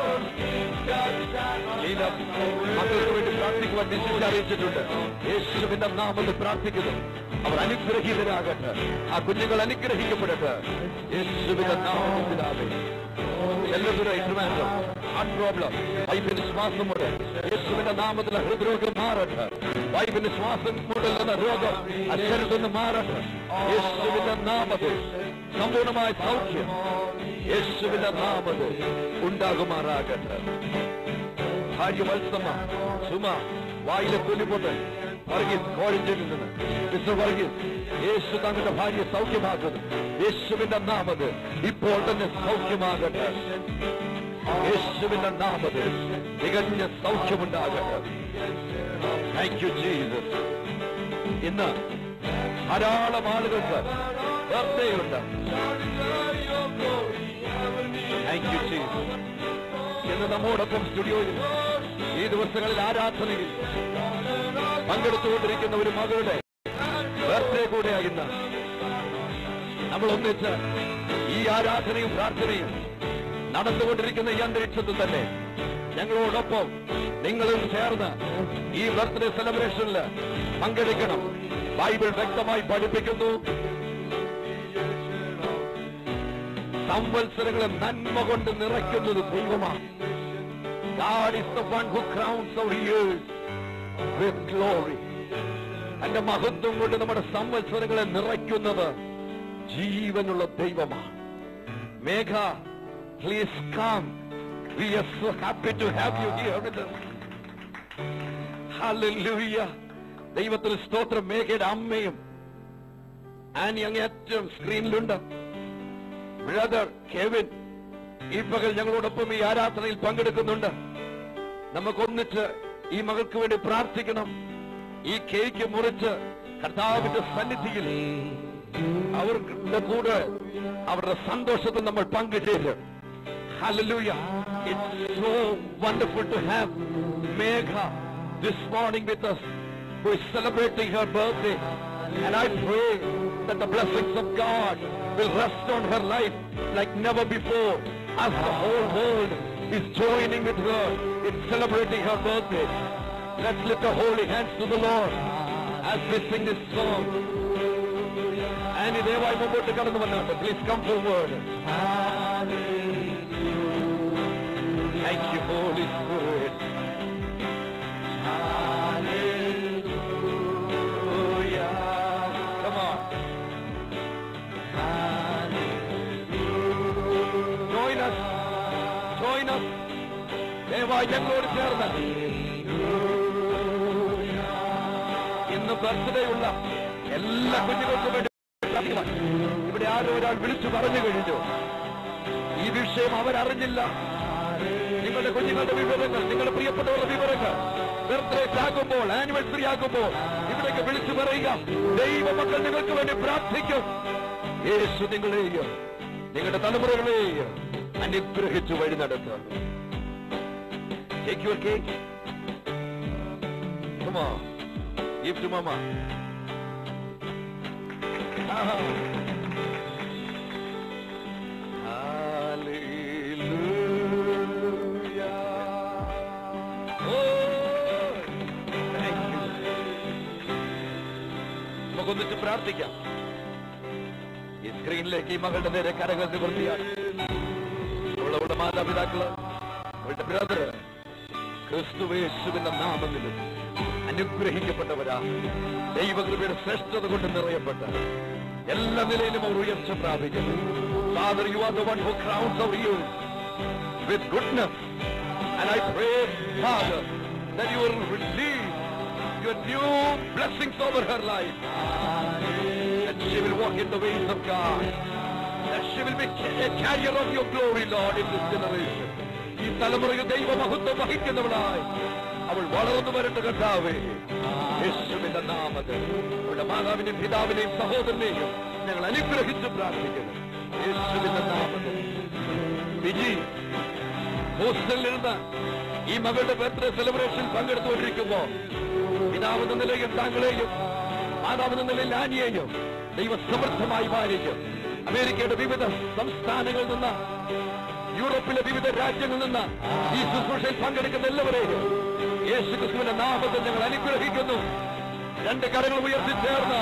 [SPEAKER 1] ലീല മക്കൾക്ക് വേണ്ടി പ്രാർത്ഥിക്കുവാൻ വിശിഷ്യ അറിയിച്ചിട്ടുണ്ട് യേശുവിന്റെ നാമത്തിൽ പ്രാർത്ഥിക്കുന്നു അവർ അനുഗ്രഹീതരാകട്ടെ ആ കുഞ്ഞുങ്ങൾ അനുഗ്രഹിക്കപ്പെടട്ടെ യേശുവിന്റെ നാമത്തിൽ പിതാവേ എല്ലാവരും ഇൻട്രുമാൻഡം ഹാർട്ട് പ്രോബ്ലം വൈഫിന് ശ്വാസം മുടൽ യേശുവിന്റെ നാമത്തിൽ ഹൃദ്രോഗം മാറട്ടെ വൈഫിന് ശ്വാസം മുടലുന്ന രോഗം അക്ഷരത്തിൽ നിന്ന് മാറട്ടെ യേശുവിന്റെ നാമത്തിൽ സമ്പൂർണമായ സൗഖ്യം യേശുവിന്റെ നാമത്തിൽ ഉണ്ടാകുമാറാകട്ടെ ഭാര്യ വത്സമ സുമ വായിലെ തൊലിപൊട്ടൽ വർഗീസ് കോഴഞ്ചേരിൽ നിന്ന് മിസ്റ്റർ വർഗീസ് യേശു തങ്ങളുടെ ഭാര്യ സൗഖ്യമാക്കുന്നു യേശുവിന്റെ നാമത് ഇപ്പോൾ തന്നെ സൗഖ്യമാകട്ടെ യേശുവിന്റെ നാമത് തികഞ്ഞ സൗഖ്യമുണ്ടാകട്ടെ താങ്ക് യു ജീസസ് ഇന്ന് ധാരാളം ആളുകൾക്ക് ബർത്ത്ഡേ ഉണ്ട് താങ്ക് യു ജീസസ് ഇന്ന് നമ്മോടൊപ്പം സ്റ്റുഡിയോയിൽ ഈ ദിവസങ്ങളിൽ ആരാധനയിൽ പങ്കെടുത്തുകൊണ്ടിരിക്കുന്ന ഒരു മകളുടെ ബർത്ത്ഡേ കൂടെയാകുന്ന നമ്മൾ ഒന്നിച്ച് ഈ ആരാധനയും പ്രാർത്ഥനയും നടന്നുകൊണ്ടിരിക്കുന്ന ഈ അന്തരീക്ഷത്തിൽ തന്നെ ഞങ്ങളോടൊപ്പം നിങ്ങളും ചേർന്ന് ഈ ബർത്ത്ഡേ സെലിബ്രേഷനിൽ പങ്കെടുക്കണം ബൈബിൾ വ്യക്തമായി പഠിപ്പിക്കുന്നു സംവത്സരങ്ങളെ നന്മ കൊണ്ട് നിറയ്ക്കുന്നത് ദൈവമാണ് God is the one who crowns our years with glory. തന്റെ മഹത്വം കൊണ്ട് നമ്മുടെ സംവത്സരങ്ങളെ നിറയ്ക്കുന്നത് ജീവനുള്ള ദൈവമാണ് Megha please come we are so happy to have you here with us hallelujah ദൈവത്തിന് സ്തോത്രം മേഘയുടെ അമ്മയും ആനി അങ്ങ് ഏറ്റവും സ്ക്രീനിലുണ്ട് ബ്രദർ കെവിൻ ഈ പകൽ ഞങ്ങളോടൊപ്പം ഈ ആരാധനയിൽ പങ്കെടുക്കുന്നുണ്ട് നമുക്കൊന്നിച്ച് ഈ മകൾക്ക് വേണ്ടി പ്രാർത്ഥിക്കണം ഈ കേക്ക് മുറിച്ച് കർത്താവിന്റെ സന്നിധിയിൽ അവരുടെ കൂടെ അവരുടെ സന്തോഷത്തിൽ നമ്മൾ പങ്കുചേരും Hallelujah. It's so wonderful to have Megha this morning with us who is celebrating her birthday. And I pray that the blessings of God will rest on her life like never before as the whole world is joining with her in celebrating her birthday. Let's lift our holy hands to the Lord as we sing this song. Annie ദയവായി മുമ്പോട്ട് കടന്നു വന്നാട്ടെ please come forward thank you holy spirit Come on. Join us. Join us. ദയവായി ഞങ്ങളോട് ചേർന്ന് ഇന്ന് ബർത്ത്ഡേ ഉള്ള എല്ലാ കുഞ്ഞുങ്ങൾക്കും വേണ്ടി പ്രാർത്ഥിക്കണം. ഇവിടെ ആരോ ഒരാൾ വിളിച്ചു പറഞ്ഞു കഴിഞ്ഞു ഈ വിഷയം അവരറിഞ്ഞില്ല നിങ്ങളുടെ കുഞ്ഞുങ്ങളുടെ വിവരങ്ങൾ നിങ്ങളുടെ പ്രിയപ്പെട്ടവരുടെ വിവരങ്ങൾ ബർത്ത്ഡേ ആകുമ്പോൾ ആനിവേഴ്സറി ആകുമ്പോൾ ഇവിടേക്ക് വിളിച്ചു പറയുക ദൈവമക്കൾ നിങ്ങൾക്ക് വേണ്ടി പ്രാർത്ഥിക്കും യേശു നിങ്ങളെയും നിങ്ങളുടെ തലമുറകളെയും അനുഗ്രഹിച്ചു വഴി നടത്തും Take your cake. Come on. Give to mama. Ah. Hallelujah. Oh, thank you. നമുക്കൊന്നിച്ച് പ്രാർത്ഥിക്കാം ഈ സ്ക്രീനിലേക്ക് ഈ മകളുടെ നേരെ കരകൾ നിവർത്തിയാണ് അവളുടെ മാതാപിതാക്കള് അവളുടെ ബ്രദർ ക്രിസ്തുവേശുവിന്റെ നാമത്തിലും അനുഗ്രഹിക്കപ്പെട്ടവരാ ദൈവകൃപയുടെ ശ്രേഷ്ഠത കൊണ്ട് നിറയപ്പെട്ട എല്ലാ നിലയിലും അവർ ഉയർച്ച പ്രാപിക്കുന്നു father you are the one who crowns our you with goodness. And I pray, Father, that you will release your new blessings over her life. That she will walk in the ways of God. That she will be a carrier of your glory, Lord, in this generation. ഈ തലമുറയിൽ ദൈവമഹത്വം വഹിക്കുന്നവളായി അവൾ വളർന്നു വരട്ടെ കർത്താവേ യേശുവിന്റെ നാമത്തിൽ അവളുടെ മാതാവിനെയും പിതാവിനെയും സഹോദരനെയും ഞങ്ങൾ അനുഗ്രഹിച്ച് പ്രാർത്ഥിക്കുന്നു യേശുവിന്റെ നാമത്തിൽ വിജി ഹോസ്റ്റലിൽ നിന്ന് ഈ മകളുടെ ബർത്ത്ഡേ സെലിബ്രേഷൻ പങ്കെടുത്തുകൊണ്ടിരിക്കുമ്പോ പിതാവെന്ന നിലയിൽ താങ്കളെയും മാതാവെന്ന നിലയിൽ ആനിയെയും ദൈവ സമൃദ്ധമായി പാലിക്കും അമേരിക്കയുടെ വിവിധ സംസ്ഥാനങ്ങളിൽ നിന്ന് യൂറോപ്പിലെ വിവിധ രാജ്യങ്ങളിൽ നിന്ന് ഈ ശുശ്രൂഷയിൽ പങ്കെടുക്കുന്ന എല്ലാവരെയും യേശു ക്രിസ്തുവിന്റെ നാമത്തിൽ ഞങ്ങൾ അനുഗ്രഹിക്കുന്നു രണ്ട് കരങ്ങൾ ഉയർത്തി ചേർന്ന്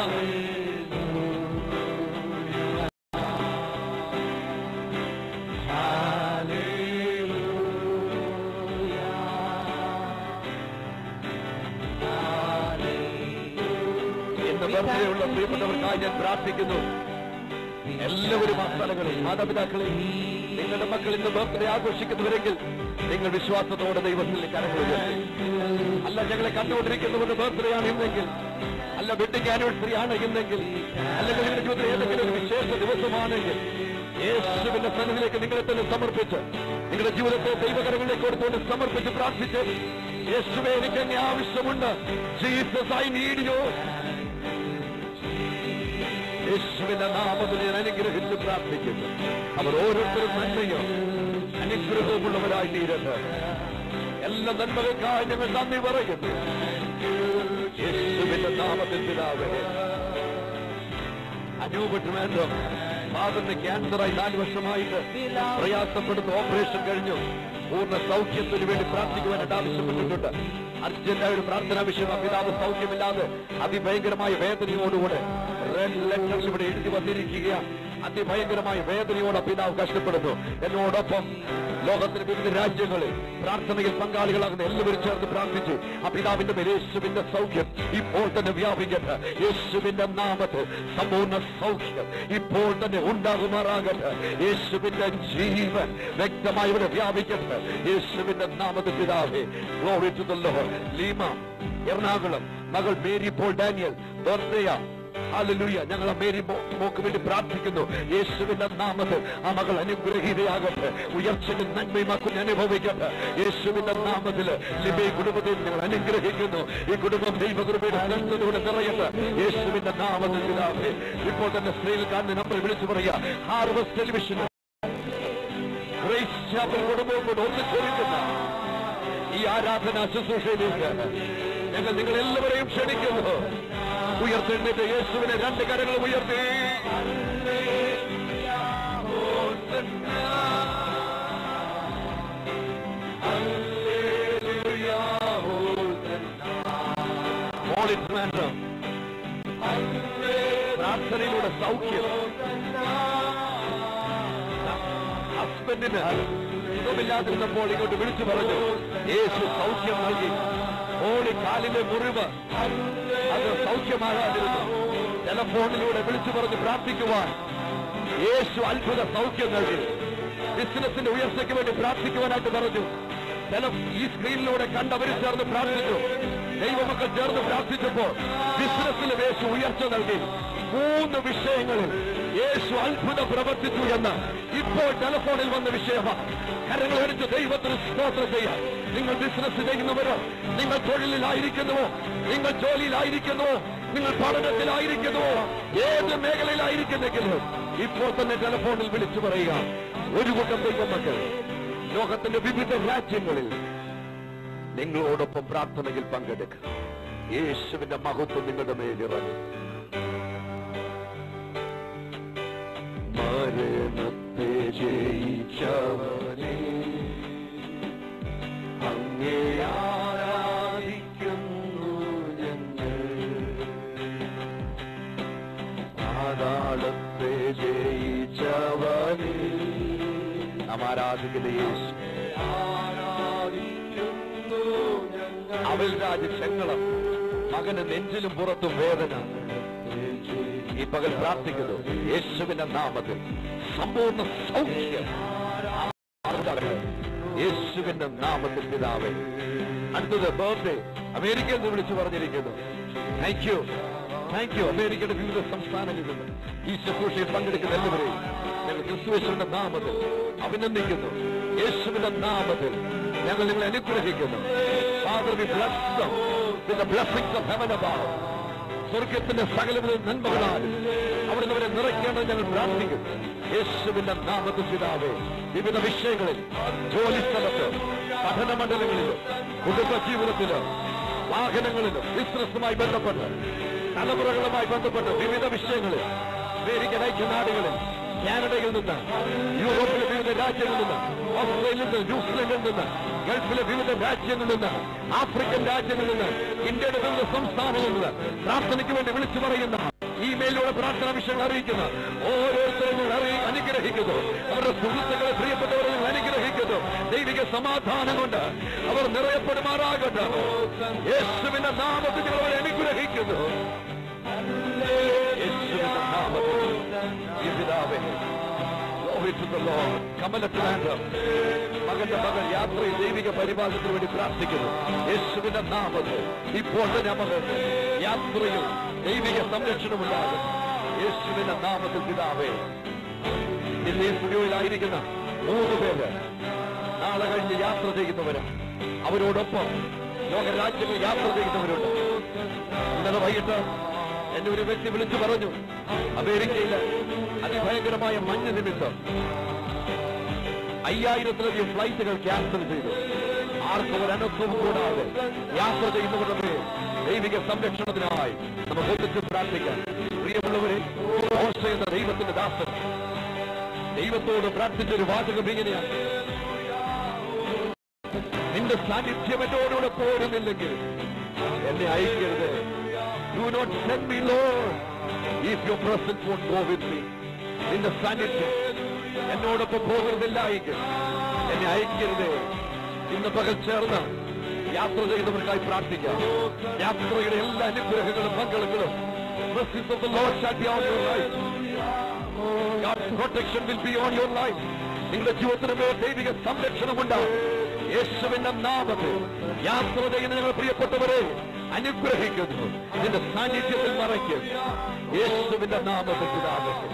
[SPEAKER 1] ഇന്ന് ബർത്ത്ഡേയുള്ള പ്രിയപ്പെട്ടവർക്കായി ഞാൻ പ്രാർത്ഥിക്കുന്നു എല്ലാവരും ആ സ്ഥലങ്ങളിൽ മാതാപിതാക്കളെ നിങ്ങളുടെ മക്കൾ ഇന്ന് ബർത്ത്ഡേ ആഘോഷിക്കുന്നവരെങ്കിൽ നിങ്ങൾ വിശ്വാസത്തോടെ ദൈവത്തിൽ കരങ്ങൾ ഉയർത്തി അല്ല ഞങ്ങളെ കണ്ടുകൊണ്ടിരിക്കുന്നവരുടെ ബർത്ത്ഡേ ആണ് ഇന്നെങ്കിൽ അല്ല വെഡിങ് ആനിവേഴ്സറി ആണ് ഇന്നെങ്കിൽ അല്ലെങ്കിൽ നിങ്ങളുടെ ജീവിതത്തിൽ ഏതെങ്കിലും ഒരു വിശേഷ ദിവസമാണെങ്കിൽ യേശുവിന്റെ സന്നിധിയിലേക്ക് നിങ്ങളെ തന്നെ സമർപ്പിച്ച് നിങ്ങളുടെ ജീവിതത്തെ ദൈവകരങ്ങളിലേക്ക് കൊടുത്തുകൊണ്ട് സമർപ്പിച്ച് പ്രാർത്ഥിച്ച് യേശുവെ എനിക്ക് എന്നെ ആവശ്യമുണ്ട് ജീസസ് ഐ നീഡ് യു യേശുവിന്റെ നാമത്തിൽ ഞാൻ അനുഗ്രഹിച്ച് പ്രാർത്ഥിക്കുന്നു അവർ ഓരോരുത്തരും നന്മയോ അനുഗ്രഹവുമുള്ളവരായി തീരട്ടെ എല്ലാ നന്മകൾക്കായി ഞങ്ങൾ നന്ദി പറയുന്നു യേശുവിന്റെ നാമത്തിൽ പിതാവേ അനൂപ് ഫാദറിന് ക്യാൻസറായി നാല് വർഷമായിട്ട് പ്രയാസപ്പെടുന്ന ഓപ്പറേഷൻ കഴിഞ്ഞു പൂർണ്ണ സൗഖ്യത്തിന് വേണ്ടി പ്രാർത്ഥിക്കുവാനായിട്ട് ആവശ്യപ്പെട്ടിട്ടുണ്ട് അർജന്റായ ഒരു പ്രാർത്ഥനാ വിഷയം പിതാവ് സൗഖ്യമില്ലാതെ അതിഭയങ്കരമായ വേദനയോടുകൂടെ റെഡ് ലെറ്ററിൽ ഇവിടെ എഴുതി വന്നിരിക്കുകയാണ് അതിഭയങ്കരമായ വേദനയോടെ പിതാവ് കഷ്ടപ്പെടുന്നു എന്നോടൊപ്പം ലോകത്തിന്റെ വിവിധ രാജ്യങ്ങളിൽ പ്രാർത്ഥനയിൽ പങ്കാളികളാകുന്ന എല്ലാവരും ചേർന്ന് പ്രാർത്ഥിച്ചു ആ പിതാവിന്റെ മേൽ യേശുവിന്റെ സൗഖ്യം ഇപ്പോൾ തന്നെ വ്യാപിക്കട്ടെ യേശുവിന്റെ നാമത്തിൽ സമ്പൂർണ്ണ സൗഖ്യം ഇപ്പോൾ തന്നെ ഉണ്ടാകുമാറാകട്ടെ യേശുവിന്റെ ജീവൻ വ്യക്തമായി ഇവിടെ വ്യാപിക്കട്ടെ യേശുവിന്റെ നാമത്തിൽ പിതാവേ glory to the Lord Leema Ernakulam മകൾ മേരി പോൾ ഡാനിയൽ ബർത്ത്ഡേയ ഹല്ലേലൂയ ഞങ്ങൾ ആ മേരി മോ- മോക്ക് വേണ്ടി പ്രാർത്ഥിക്കുന്നു യേശുവിന്റെ നാമത്തിൽ ആ മകൾ അനുഗ്രഹീതയാകട്ടെ ഉയർച്ചയും നന്മയും ആ കുഞ്ഞ് അനുഭവിക്കട്ടെ യേശുവിന്റെ നാമത്തിൽ ലിബി കുടുംബത്തെ ഞങ്ങൾ അനുഗ്രഹിക്കുന്നു ഈ കുടുംബം ദൈവകൃപയുടെ അനന്തതയോടെ നിറയട്ടെ യേശുവിന്റെ നാമത്തിൽ പിതാവേ. ഇപ്പോൾ തന്നെ സ്ത്രീയിൽ കാണുന്ന നമ്പർ വിളിച്ചു പറയുക ഹാർവസ്റ്റ് ടെലിവിഷൻ ഗ്രേസ് ചാപ്പൽ കുടുംബവും കൊണ്ട് ഒന്നിച്ചൊരുക്കുന്ന ഈ ആരാധന ശുശ്രൂഷയിലേക്ക് ഞങ്ങൾ നിങ്ങൾ എല്ലാവരെയും ക്ഷണിക്കുന്നു ഉയർത്തെഴുന്നേറ്റ് യേശുവിനെ രണ്ട് കരങ്ങൾ ഉയർത്തി Holy Master. പ്രാർത്ഥനയിലൂടെ സൗഖ്യം ഹസ്ബൻഡിന് സുഖമില്ലാതിരുന്നപ്പോൾ ഇങ്ങോട്ട് വിളിച്ചു പറഞ്ഞു യേശു സൗഖ്യം നൽകി ഓടി കാലിലെ മുറിവ് അത് സൗഖ്യമാകാതിരുന്നു ടെലഫോണിലൂടെ വിളിച്ചു പറഞ്ഞ് പ്രാർത്ഥിക്കുവാൻ യേശു അത്ഭുത സൗഖ്യം നൽകി ബിസിനസിന്റെ ഉയർച്ചയ്ക്ക് വേണ്ടി പ്രാർത്ഥിക്കുവാനായിട്ട് പറഞ്ഞു ടെല ഈ സ്ക്രീനിലൂടെ കണ്ടവർ ചേർന്ന് പ്രാർത്ഥിച്ചു ദൈവമക്കൾ ചേർന്ന് പ്രാർത്ഥിച്ചപ്പോൾ ബിസിനസ്സിൽ യേശു ഉയർച്ച നൽകി മൂന്ന് വിഷയങ്ങളിൽ യേശു അത്ഭുതം പ്രവർത്തിച്ചു എന്ന് ഇപ്പോൾ ടെലഫോണിൽ വന്ന വിഷയമാണ് കരങ്ങൾ എടുത്ത് ദൈവത്തിന് സ്തോത്രം ചെയ്യാം നിങ്ങൾ ബിസിനസ് ചെയ്യുന്നവരോ നിങ്ങൾ തൊഴിലിലായിരിക്കുന്നുവോ നിങ്ങൾ ജോലിയിലായിരിക്കുന്നുവോ നിങ്ങൾ പഠനത്തിലായിരിക്കുന്നുവോ ഏത് മേഖലയിലായിരിക്കുന്നെങ്കിലും ഇപ്പോൾ തന്നെ ടെലഫോണിൽ വിളിച്ചു പറയുക ഒരു കൂട്ടം ദൈവമക്കൾ ലോകത്തിന്റെ വിവിധ രാജ്യങ്ങളിൽ നിങ്ങളോടൊപ്പം പ്രാർത്ഥനയിൽ പങ്കെടുക്കുക യേശുവിന്റെ മഹത്വം നിങ്ങളുടെ മേലിറങ്ങും മരണത്തെ ജയിച്ചവനെ അങ്ങേ ആരാധിക്കുന്നു ഞങ്ങൾ പാതാളത്തെ ജയിച്ചവനെ നാം ആരാധിക്കുന്ന യേശു അവൽ രാജ്യങ്ങളും മകന് നെഞ്ചിലും പുറത്തും വേദന ഈ പകൽ പ്രാർത്ഥിക്കുന്നു യേശുവിന്റെ നാമത്തിൽ സമ്പൂർണ്ണ സൗഖ്യം ഉണ്ടാകട്ടെ. യേശുവിന്റെ നാമത്തിൽ പിതാവേ അടുത്തത് ബർത്ത്ഡേ അമേരിക്കയിൽ നിന്ന് വിളിച്ചു പറഞ്ഞിരിക്കുന്നു താങ്ക് യു താങ്ക് യു അമേരിക്കയുടെ വിവിധ സംസ്ഥാനങ്ങളിൽ നിന്ന് ഈ ശുശ്രൂഷയിൽ പങ്കെടുക്കുന്ന എല്ലാവരെയും ഞങ്ങൾ ക്രിസ്തുവേശ്വരന്റെ നാമത്തിൽ അഭിനന്ദിക്കുന്നു യേശുവിന്റെ നാമത്തിൽ ഞങ്ങൾ നിങ്ങളെ അനുഗ്രഹിക്കുന്നു father we bless them with the blessings of heaven above സ്വർഗത്തിന്റെ സകലവിധ നന്മകളാൽ അവിടുന്ന് അവരെ നിറയ്ക്കേണ്ടത് ഞങ്ങൾ പ്രാർത്ഥിക്കും യേശുവിന്റെ നാമത്തിൽ പിതാവേ വിവിധ വിഷയങ്ങളിൽ ജോലി സ്ഥലത്ത് പഠന മണ്ഡലങ്ങളിലും കുടുംബ ജീവിതത്തിലും വാഹനങ്ങളിലും ബിസിനസ്സുമായി ബന്ധപ്പെട്ട് തലമുറകളുമായി ബന്ധപ്പെട്ട് വിവിധ വിഷയങ്ങളിൽ അമേരിക്കൻ ഐക്യനാടുകളിൽ കാനഡയിൽ നിന്ന് യൂറോപ്പിലെ വിവിധ രാജ്യങ്ങളിൽ നിന്ന് ഓസ്ട്രേലിയയിൽ നിന്ന് ന്യൂസിലൻഡിൽ നിന്ന് ഗൾഫിലെ വിവിധ രാജ്യങ്ങളിൽ നിന്ന് ആഫ്രിക്കൻ രാജ്യങ്ങളിൽ നിന്ന് ഇന്ത്യയുടെ വിവിധ സംസ്ഥാനങ്ങളിൽ നിന്ന് പ്രാർത്ഥനയ്ക്ക് വേണ്ടി വിളിച്ചു പറയുന്ന ഇമെയിലൂടെ പ്രാർത്ഥനാ വിഷയങ്ങൾ അറിയിക്കുന്ന ഓരോരുത്തരും ഞങ്ങൾ അറിയി അനുഗ്രഹിക്കുന്നു അവരുടെ സുഹൃത്തുക്കളെ പ്രിയപ്പെട്ടവരെ ഞങ്ങൾ അനുഗ്രഹിക്കുന്നു ദൈവിക സമാധാനം കൊണ്ട് അവർ നിറയപ്പെടുമാറാകട്ടെ യേശുവിന്റെ നാമത്തിൽ ഞങ്ങൾ അവരെ അനുഗ്രഹിക്കുന്നു യേശുവിന്റെ നാമത്തിൽ ഈ പിതാവേ Glory to the Lord. കമലത്തിലാണ്ട് മകന്റെ മകൾ യാത്രയിൽ ദൈവിക പരിപാലനത്തിന് വേണ്ടി പ്രാർത്ഥിക്കുന്നു യേശുവിന്റെ നാമത്തിൽ ഇപ്പോൾ തന്നെ മകൻ യാത്രയിൽ ദൈവിക സംരക്ഷണമുണ്ടാകും യേശുവിന്റെ നാമത്തിൽ പിതാവേ ഇന്ന് ഈ സ്റ്റുഡിയോയിലായിരിക്കുന്ന മൂന്ന് പേര് നാളെ കഴിഞ്ഞ് യാത്ര ചെയ്യുന്നവരും അവരോടൊപ്പം ലോകരാജ്യങ്ങളിൽ യാത്ര ചെയ്യുന്നവരുണ്ട് ഇന്നലെ വൈകിട്ട് എന്നെ ഒരു വ്യക്തി വിളിച്ചു പറഞ്ഞു അമേരിക്കയില് അതിഭയങ്കരമായ മഞ്ഞ് നിമിത്തം അയ്യായിരത്തിലധികം ഫ്ലൈറ്റുകൾ ക്യാൻസൽ ചെയ്തു ആർക്കും ഒരു അനർത്ഥവും കൂടാതെ യാത്ര ചെയ്യുന്നവരുടെ മേൽ ദൈവിക സംരക്ഷണത്തിനായി നമുക്ക് ഒന്നിച്ച് പ്രാർത്ഥിക്കാം പ്രിയമുള്ളവരെ
[SPEAKER 3] മോശ എന്ന ദൈവത്തിന്റെ ദാസൻ ദൈവത്തോട് പ്രാർത്ഥിച്ച ഒരു വാചകം ഇങ്ങനെയാണ് നിന്റെ സാന്നിധ്യം എന്നോടുകൂടെ പോരുന്നില്ലെങ്കിൽ എന്നെ അയക്കരുത് do not send me Lord if your presence won't go with me നിന്റെ സാന്നിധ്യം എന്നോടൊപ്പം പോകുന്നില്ല എങ്കിൽ എന്നെ അയക്കരുത് ഇന്ന് പകൽ ചേർന്ന് യാത്ര ചെയ്യുന്നവർക്കായി പ്രാർത്ഥിക്കാം യാത്രയുടെ എല്ലാ അനുഗ്രഹങ്ങളും മംഗളങ്ങളും Blessings of the Lord shall be on your life. God's protection will be on your life. നിങ്ങളുടെ ജീവിതത്തിന് മേൽ ദൈവിക സംരക്ഷണമുണ്ടാവും യേശുവിന്റെ നാമത്തിൽ യാത്ര ചെയ്യുന്ന ഞങ്ങൾ പ്രിയപ്പെട്ടവരെ അനുഗ്രഹിക്കുന്നു നിന്റെ സാന്നിധ്യത്തിൽ മറയ്ക്കും യേശുവിന്റെ നാമത്തിൽ പിതാവേ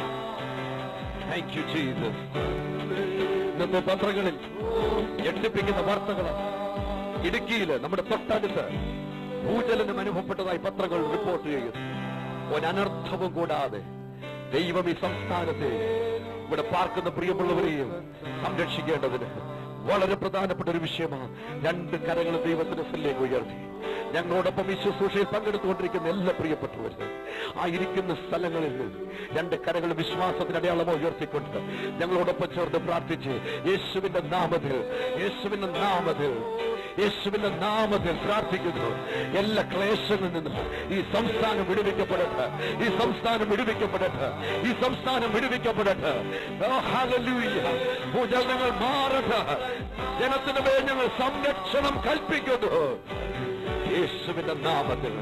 [SPEAKER 3] താങ്ക് യു ജീസസ് ഇന്നത്തെ പത്രങ്ങളിൽ ഞെട്ടിപ്പിക്കുന്ന വാർത്തകൾ ഇടുക്കിയില് നമ്മുടെ തൊട്ടടുത്ത് ഭൂചലനം അനുഭവപ്പെട്ടതായി പത്രങ്ങൾ റിപ്പോർട്ട് ചെയ്യുന്നു ഒരനർത്ഥവും കൂടാതെ ദൈവം ഈ സംസ്ഥാനത്തെ ഇവിടെ പാർക്കുന്ന പ്രിയമുള്ളവരെയും സംരക്ഷിക്കേണ്ടതിന് വളരെ പ്രധാനപ്പെട്ട ഒരു വിഷയമാണ് രണ്ട് കരങ്ങൾ ദൈവത്തിന്റെ സ്ഥലിലേക്ക് ഉയർത്തി ഞങ്ങളോടൊപ്പം ഈ ശുശ്രൂഷയിൽ പങ്കെടുത്തുകൊണ്ടിരിക്കുന്ന എല്ലാ പ്രിയപ്പെട്ടവരും ആ ഇരിക്കുന്ന സ്ഥലങ്ങളിൽ രണ്ട് കരകൾ വിശ്വാസത്തിന് അടയാളമോ ഉയർത്തിക്കൊണ്ട് ഞങ്ങളോടൊപ്പം ചേർന്ന് പ്രാർത്ഥിച്ച് യേശുവിന്റെ നാമത്തിൽ യേശുവിന്റെ നാമത്തിൽ യേശുവിന്റെ നാമത്തിൽ പ്രാർത്ഥിക്കുന്നു എല്ലാ ക്ലേശങ്ങളിൽ നിന്നും ഈ സംസ്ഥാനം വിടുവിക്കപ്പെടട്ടെ ഈ സംസ്ഥാനം വിടുവിക്കപ്പെടട്ടെ ഈ സംസ്ഥാനം വിടുവിക്കപ്പെടട്ടെ ഓ, ഹല്ലേലൂയ. ഭൂചലനങ്ങൾ മാറട്ടെ ജനത്തിന് മേൽ ഞങ്ങൾ സംരക്ഷണം കൽപ്പിക്കുന്നു യേശുവിന്റെ നാമത്തിൽ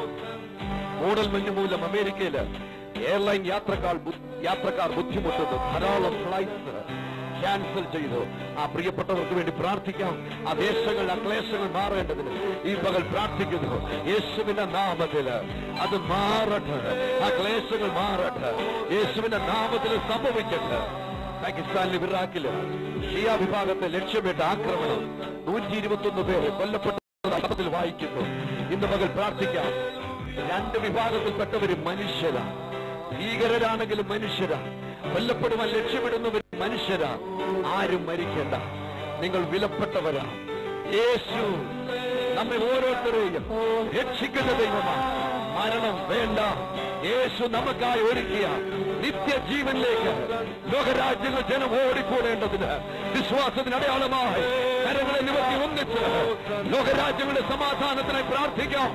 [SPEAKER 3] മൂടൽമഞ്ഞ് മൂലം അമേരിക്കയില് എയർലൈൻ യാത്രക്കാർ ബു- യാത്രക്കാർ ബുദ്ധിമുട്ടുന്നു ധാരാളം ഫ്ലൈറ്റ്സ് ക്യാൻസൽ ചെയ്തു ആ പ്രിയപ്പെട്ടവർക്ക് വേണ്ടി പ്രാർത്ഥിക്കാം ആ ദേശങ്ങൾ ആ ക്ലേശങ്ങൾ മാറേണ്ടതിന് ഈ പകൽ പ്രാർത്ഥിക്കുന്നു യേശുവിന്റെ നാമത്തില് അത് മാറട്ടെ ആ ക്ലേശങ്ങൾ മാറട്ടെ യേശുവിന്റെ നാമത്തിൽ സംഭവിക്കട്ടെ പാകിസ്ഥാനിലെ ഇറാഖില് ഷിയ വിഭാഗത്തെ ലക്ഷ്യമിട്ട ആക്രമണം നൂറ്റി ഇരുപത്തൊന്ന് പേര് കൊല്ലപ്പെട്ട വായിക്കുന്നു ഇന്ന് പകൽ പ്രാർത്ഥിക്കാം രണ്ട് വിഭാഗത്തിൽപ്പെട്ടവരും മനുഷ്യരാ ഭീകരരാണെങ്കിലും മനുഷ്യരാ കൊല്ലപ്പെടുവാൻ ലക്ഷ്യമിടുന്നവർ മനുഷ്യരാ ആരും മരിക്കേണ്ട നിങ്ങൾ വിലപ്പെട്ടവരാ യേശു നമ്മെ ഓരോരുത്തരെയും രക്ഷിക്കുന്ന ദൈവമാണ് മരണം വേണ്ട യേശു നമുക്കായി ഒരുക്കിയ നിത്യജീവനിലേക്ക് ലോകരാജ്യങ്ങൾ ജനം ഓടിക്കൂടേണ്ടതിന് വിശ്വാസത്തിന് അടയാളമായി കരങ്ങളെ നിവർത്തി ഒന്നിച്ച് ലോകരാജ്യങ്ങളുടെ സമാധാനത്തിനായി പ്രാർത്ഥിക്കാം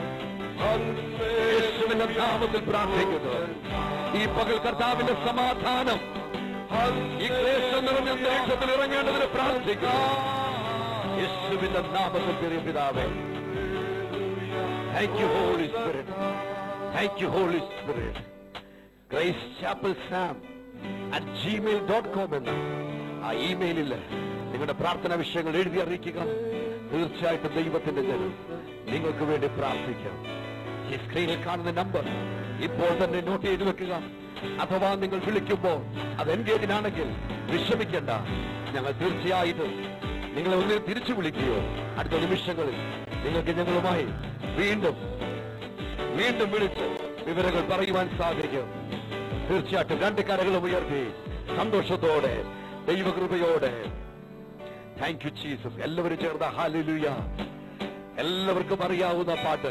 [SPEAKER 3] യേശുവിന്റെ നാമത്തിൽ പ്രാർത്ഥിക്കുന്നു ഈ പകൽ കർത്താവിന്റെ സമാധാനം ഈ ക്ലേശം നിറഞ്ഞ അന്തരീക്ഷത്തിൽ ഇറങ്ങേണ്ടതിന് പ്രാർത്ഥിക്കുന്നു യേശുവിന്റെ നാമത്തിൽ ചെറിയ പിതാവേ thank you holy spirit thank you holy spirit Grace Chapel Sam at Gmail dot com എന്ന ആ ഇമെയിലിൽ നിങ്ങളുടെ പ്രാർത്ഥനാ വിഷയങ്ങൾ എഴുതി അറിയിക്കുക തീർച്ചയായിട്ടും ദൈവത്തിന്റെ ജനം നിങ്ങൾക്ക് വേണ്ടി പ്രാർത്ഥിക്കാം ഈ സ്ക്രീനിൽ കാണുന്ന നമ്പർ ഇപ്പോൾ തന്നെ നോട്ട് ചെയ്ത് വെക്കുക അഥവാ നിങ്ങൾ വിളിക്കുമ്പോൾ അത് എൻഗേജിനാണെങ്കിൽ വിഷമിക്കേണ്ട ഞങ്ങൾ തീർച്ചയായിട്ടും നിങ്ങളെ ഒന്നിൽ തിരിച്ചു വിളിക്കുകയോ അടുത്ത നിമിഷങ്ങളിൽ നിങ്ങൾക്ക് ഞങ്ങളുമായി വീണ്ടും വീണ്ടും വിളിച്ച് വിവരങ്ങൾ പറയുവാൻ സാധിക്കും തീർച്ചയായിട്ടും രണ്ട് കരകളും ഉയർത്തി സന്തോഷത്തോടെ ദൈവകൃപയോടെ താങ്ക് യു ജീസസ് എല്ലാവരും ചേർന്ന ഹാലലുയ എല്ലാവർക്കും അറിയാവുന്ന പാട്ട്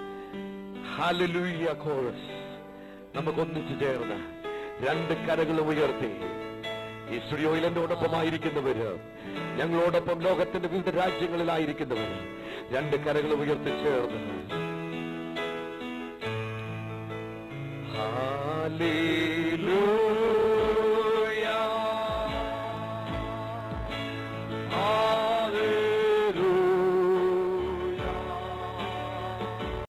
[SPEAKER 3] ഹാലലുയ കോഴ്സ് നമുക്ക് ഒന്നിച്ചു ചേർന്ന് രണ്ട് കരകളും ഉയർത്തി ഈ സ്റ്റുഡിയോയിൽ എന്നോടൊപ്പമായിരിക്കുന്നവര് ഞങ്ങളോടൊപ്പം ലോകത്തിന്റെ വിവിധ രാജ്യങ്ങളിലായിരിക്കുന്നവർ രണ്ട് കരകളും ഉയർത്തി ചേർന്ന് Hallelujah. Hallelujah.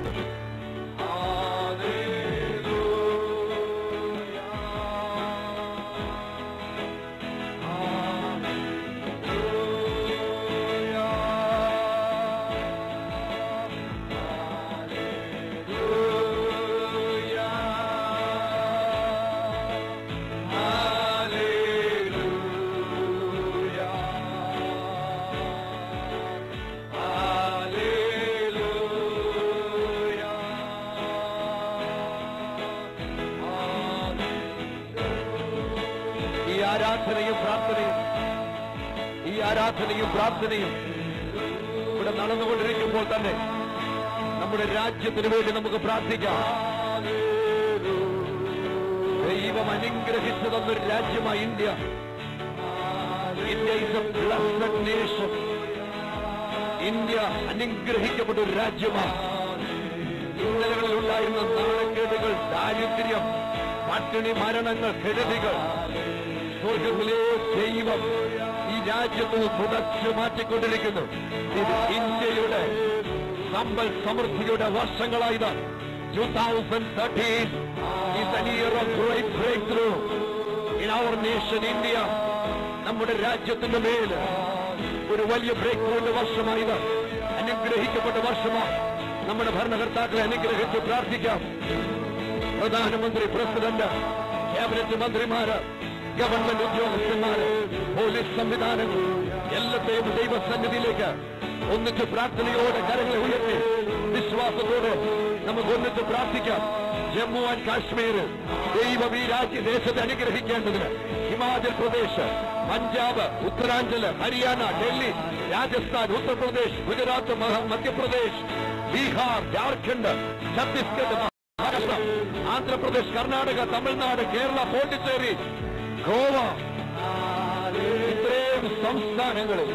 [SPEAKER 3] ഈ ആരാധനയും പ്രാർത്ഥനയും ഈ ആരാധനയും പ്രാർത്ഥനയും ഇവിടെ നടന്നുകൊണ്ടിരിക്കുമ്പോൾ തന്നെ നമ്മുടെ രാജ്യത്തിന് വേണ്ടി നമുക്ക് പ്രാർത്ഥിക്കാം
[SPEAKER 1] ദൈവം അനുഗ്രഹിച്ചു തന്നൊരു രാജ്യമായി India India is a blessed nation India അനുഗ്രഹിക്കപ്പെട്ട ഒരു രാജ്യമാണ് ഇന്നലകളിൽ ഉണ്ടായിരുന്ന നാണക്കേടുകൾ ദാരിദ്ര്യം പട്ടിണി മരണങ്ങൾ കെടുതികൾ സ്വർഗത്തിലെ ദൈവം ഈ രാജ്യത്ത് തുടച്ചു മാറ്റിക്കൊണ്ടിരിക്കുന്നു ഇത് ഇന്ത്യയുടെ സമ്പൽ സമൃദ്ധിയുടെ വർഷങ്ങളായത് two thousand thirteen is an year of great breakthrough in our nation India നമ്മുടെ രാജ്യത്തിന്റെ മേൽ ഒരു വലിയ ബ്രേക്ക് ത്രൂവിന്റെ വർഷമായത് അനുഗ്രഹിക്കപ്പെട്ട വർഷമാണ് നമ്മുടെ ഭരണകർത്താക്കളെ അനുഗ്രഹിച്ച് പ്രാർത്ഥിക്കാം പ്രധാനമന്ത്രി പ്രസിഡന്റ് ക്യാബിനറ്റ് മന്ത്രിമാര് ഗവൺമെന്റ് ഉദ്യോഗസ്ഥന്മാര് പോലീസ് സംവിധാനങ്ങൾ എല്ലാത്തെയും ദൈവസന്നിധിയിലേക്ക് ഒന്നിച്ച് പ്രാർത്ഥനയോടെ കരങ്ങളെ ഉയർത്തി വിശ്വാസത്തോടെ നമുക്ക് ഒന്നിച്ച് പ്രാർത്ഥിക്കാം ജമ്മു ആൻഡ് കാശ്മീർ ദൈവം ഈ രാജ്യ ദേശത്തെ അനുഗ്രഹിക്കേണ്ടതിന് ഹിമാചൽ പ്രദേശ് പഞ്ചാബ് ഉത്തരാഞ്ചല് ഹരിയാന ഡൽഹി രാജസ്ഥാൻ ഉത്തർപ്രദേശ് ഗുജറാത്ത് മഹ- മധ്യപ്രദേശ് ബീഹാർ ജാർഖണ്ഡ് ഛത്തീസ്ഗഡ് മഹാരാഷ്ട്ര ആന്ധ്രാപ്രദേശ് കർണാടക തമിഴ്നാട് കേരള പോണ്ടിച്ചേരി ഗോവ ഇത്രയും സംസ്ഥാനങ്ങളിൽ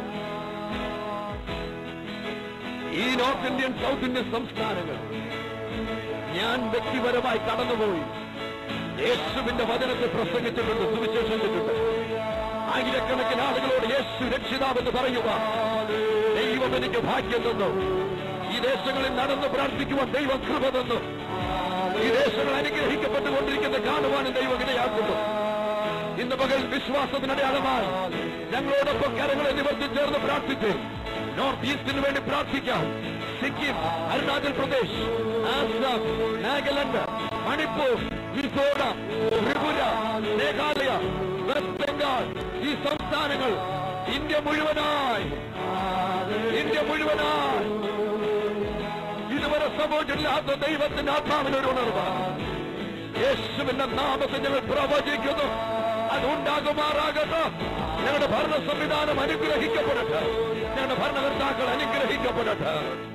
[SPEAKER 1] ഈ നോർത്ത് ഇന്ത്യൻ സൗത്ത് ഇന്ത്യൻ സംസ്ഥാനങ്ങൾ ഞാൻ വ്യക്തിപരമായി കടന്നുപോയി യേശുവിന്റെ വചനത്തെ പ്രസംഗിച്ചിട്ടുണ്ട് സുവിശേഷം ചെയ്തിട്ടുണ്ട് ആയിരക്കണക്കിന് ആളുകളോട് യേശു രക്ഷിതാവെന്ന് പറയുക ദൈവം എനിക്ക് ഭാഗ്യം തന്നു ഈ ദേശങ്ങളിൽ നടന്ന് പ്രാർത്ഥിക്കുവാൻ ദൈവം കൃപ തന്നു ഈ ദേശങ്ങൾ അനുഗ്രഹിക്കപ്പെട്ടുകൊണ്ടിരിക്കുന്ന കാണുവാനും ദൈവം ഇടയാക്കുന്നു ഇന്ന് പകൽ വിശ്വാസത്തിനടയാളമായി ഞങ്ങളോടൊപ്പം കരങ്ങളെ നിവർത്തി ചേർന്ന് പ്രാർത്ഥിച്ച് നോർത്ത് ഈസ്റ്റിന് വേണ്ടി പ്രാർത്ഥിക്കാം സിക്കിം അരുണാചൽ പ്രദേശ് ആസാം നാഗാലാൻഡ് മണിപ്പൂർ മിസോറാം ത്രിപുര മേഘാലയ വെസ്റ്റ് ബംഗാൾ ഈ സംസ്ഥാനങ്ങൾ ഇന്ത്യ മുഴുവനായി ഇന്ത്യ മുഴുവനായി ഇതുവരെ സംഭവിച്ചിട്ടില്ലാത്ത ദൈവത്തിന്റെ ആത്മാവിനൊരു ഉണർവ് യേശുവിന്റെ നാമത്തിൽ ഞങ്ങൾ പ്രവചിക്കുന്നു അതുണ്ടാകുമാറാകട്ടെ ഞങ്ങളുടെ ഭരണ സംവിധാനം അനുഗ്രഹിക്കപ്പെടട്ടെ ഞങ്ങളുടെ ഭരണകർത്താക്കൾ അനുഗ്രഹിക്കപ്പെടട്ടെ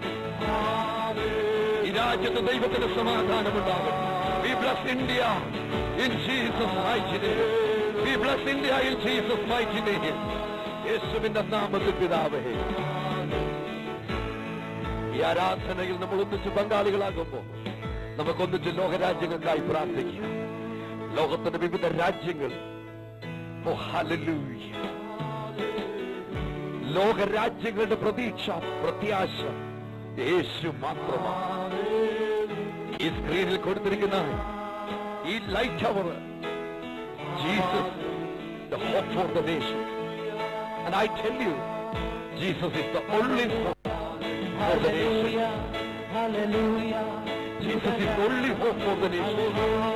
[SPEAKER 1] ഈ രാജ്യത്ത് ദൈവത്തിന്റെ സമാധാനമുണ്ടാകും we bless India in Jesus mighty name we bless India in Jesus mighty name യേശുവിന്റെ നാമത്തിൽ പിതാവേ ഈ ആരാധനയിൽ നമ്മൾ ഒന്നിച്ച് പങ്കാളികളാകുമ്പോൾ നമുക്കൊന്നിച്ച് ലോകരാജ്യങ്ങൾക്കായി പ്രാർത്ഥിക്കാം ലോകത്തിന്റെ വിവിധ രാജ്യങ്ങൾ ഓ ഹല്ലേലൂയ ലോകരാജ്യങ്ങളുടെ പ്രതീക്ഷ പ്രത്യാശ യേശു മാത്രമാണ് ഈ സ്ക്രീനിൽ കൊടുത്തിരിക്കുന്ന ഈ light our Jesus the hope for the nation and I tell you Jesus is the only hope for the nation Jesus is the only hope for the nation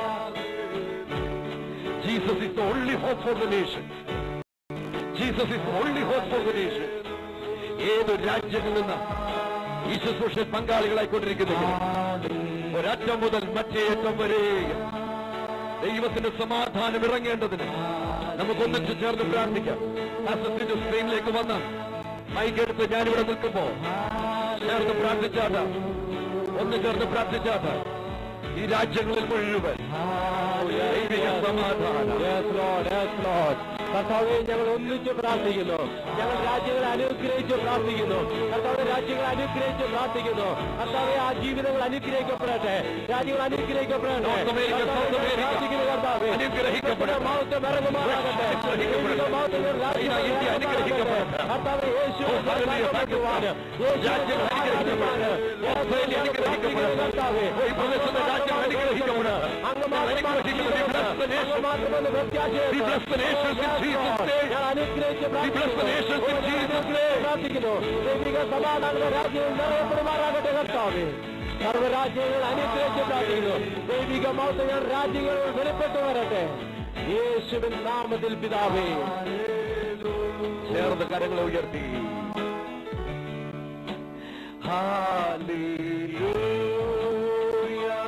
[SPEAKER 1] Jesus is the only hope for the nation Jesus is the only hope for the nation ഏത് രാജ്യത്തിൽ നിന്ന് ഈ ശുശ്രൂഷയിൽ പങ്കാളികളായിക്കൊണ്ടിരിക്കുന്നെങ്കിൽ ഒരറ്റം മുതൽ മറ്റേ അറ്റം വരെ ദൈവത്തിന്റെ സമാധാനം ഇറങ്ങേണ്ടതിന് നമുക്കൊന്നിച്ച് ചേർന്ന് പ്രാർത്ഥിക്കാം ആസത്തിന്റെ സ്ക്രീനിലേക്ക് വന്ന് മൈക്കെടുത്ത് ഞാനിവിടെ നിൽക്കുമ്പോ ചേർന്ന് പ്രാർത്ഥിച്ചാട്ട ഒന്ന് ചേർന്ന് പ്രാർത്ഥിച്ചാട്ട ഈ രാജ്യങ്ങളിൽ മുഴുവൻ ദൈവിക സമാധാനം
[SPEAKER 2] Yes, Lord. Yes, Lord. കർത്താവെ ഞങ്ങൾ ഒന്നിച്ച് പ്രാർത്ഥിക്കുന്നു ഞങ്ങൾ രാജ്യങ്ങളെ അനുഗ്രഹിച്ച് പ്രാർത്ഥിക്കുന്നു കർത്താവ് രാജ്യങ്ങളെ അനുഗ്രഹിച്ച് പ്രാർത്ഥിക്കുന്നു കർത്താവെ ആ ജീവിതങ്ങൾ അനുഗ്രഹിക്കപ്പെടട്ടെ രാജ്യങ്ങൾ അനുഗ്രഹിക്കപ്പെടട്ടെ
[SPEAKER 1] നോർത്ത് അമേരിക്ക, സൗത്ത് അമേരിക്ക
[SPEAKER 2] പ്രാർത്ഥിക്കുന്നു കർത്താവെ
[SPEAKER 1] അനുഗ്രഹിക്കപ്പെടട്ടെ.
[SPEAKER 2] മൗത്ത് ഇറങ്ങുമാറാകട്ടെ
[SPEAKER 1] അനുഗ്രഹിക്കപ്പെടട്ടെ.
[SPEAKER 2] മൗത്തുകൾ രാജ്യങ്ങൾ
[SPEAKER 1] ഇന്ത്യ അനുഗ്രഹിക്കപ്പെടട്ടെ.
[SPEAKER 2] കർത്താവെ യേശു
[SPEAKER 1] ഓ, ഹല്ലേലൂയ, പാകിസ്ഥാൻ. രാജ്യങ്ങൾ അനുഗ്രഹിക്കപ്പെടട്ടെ. ഓസ്ട്രേലിയ അനുഗ്രഹിക്കപ്പെടട്ടെ.
[SPEAKER 2] കർത്താവെ
[SPEAKER 1] ഓ, ഈ പ്രദേശത്തെ രാജ്യങ്ങൾ അനുഗ്രഹിക്കപ്പെടട്ടെ.
[SPEAKER 2] അങ്ങ്
[SPEAKER 1] ഞങ്ങൾ അനുഗ്രഹിക്കുന്നു. We bless the nation. We bless the nations in Jesus' name. We bless the nations in Jesus' name.
[SPEAKER 2] പ്രാർത്ഥിക്കുന്നു ദൈവിക സമാധാന രാജ്യങ്ങൾ നിറയപ്പെടുമാറാകട്ടെ കർത്താവേ സർവ്വരാജ്യങ്ങൾ അനുഗ്രഹിച്ച് പ്രാർത്ഥിക്കുന്നു ദൈവിക മൗത്തങ്ങൾ രാജ്യങ്ങൾ വെളിപ്പെട്ടു വരട്ടെ യേശുവിൻ നാമത്തിൽ പിതാവേ
[SPEAKER 1] ചേർന്ന് കരങ്ങളെ ഉയർത്തി Hallelujah.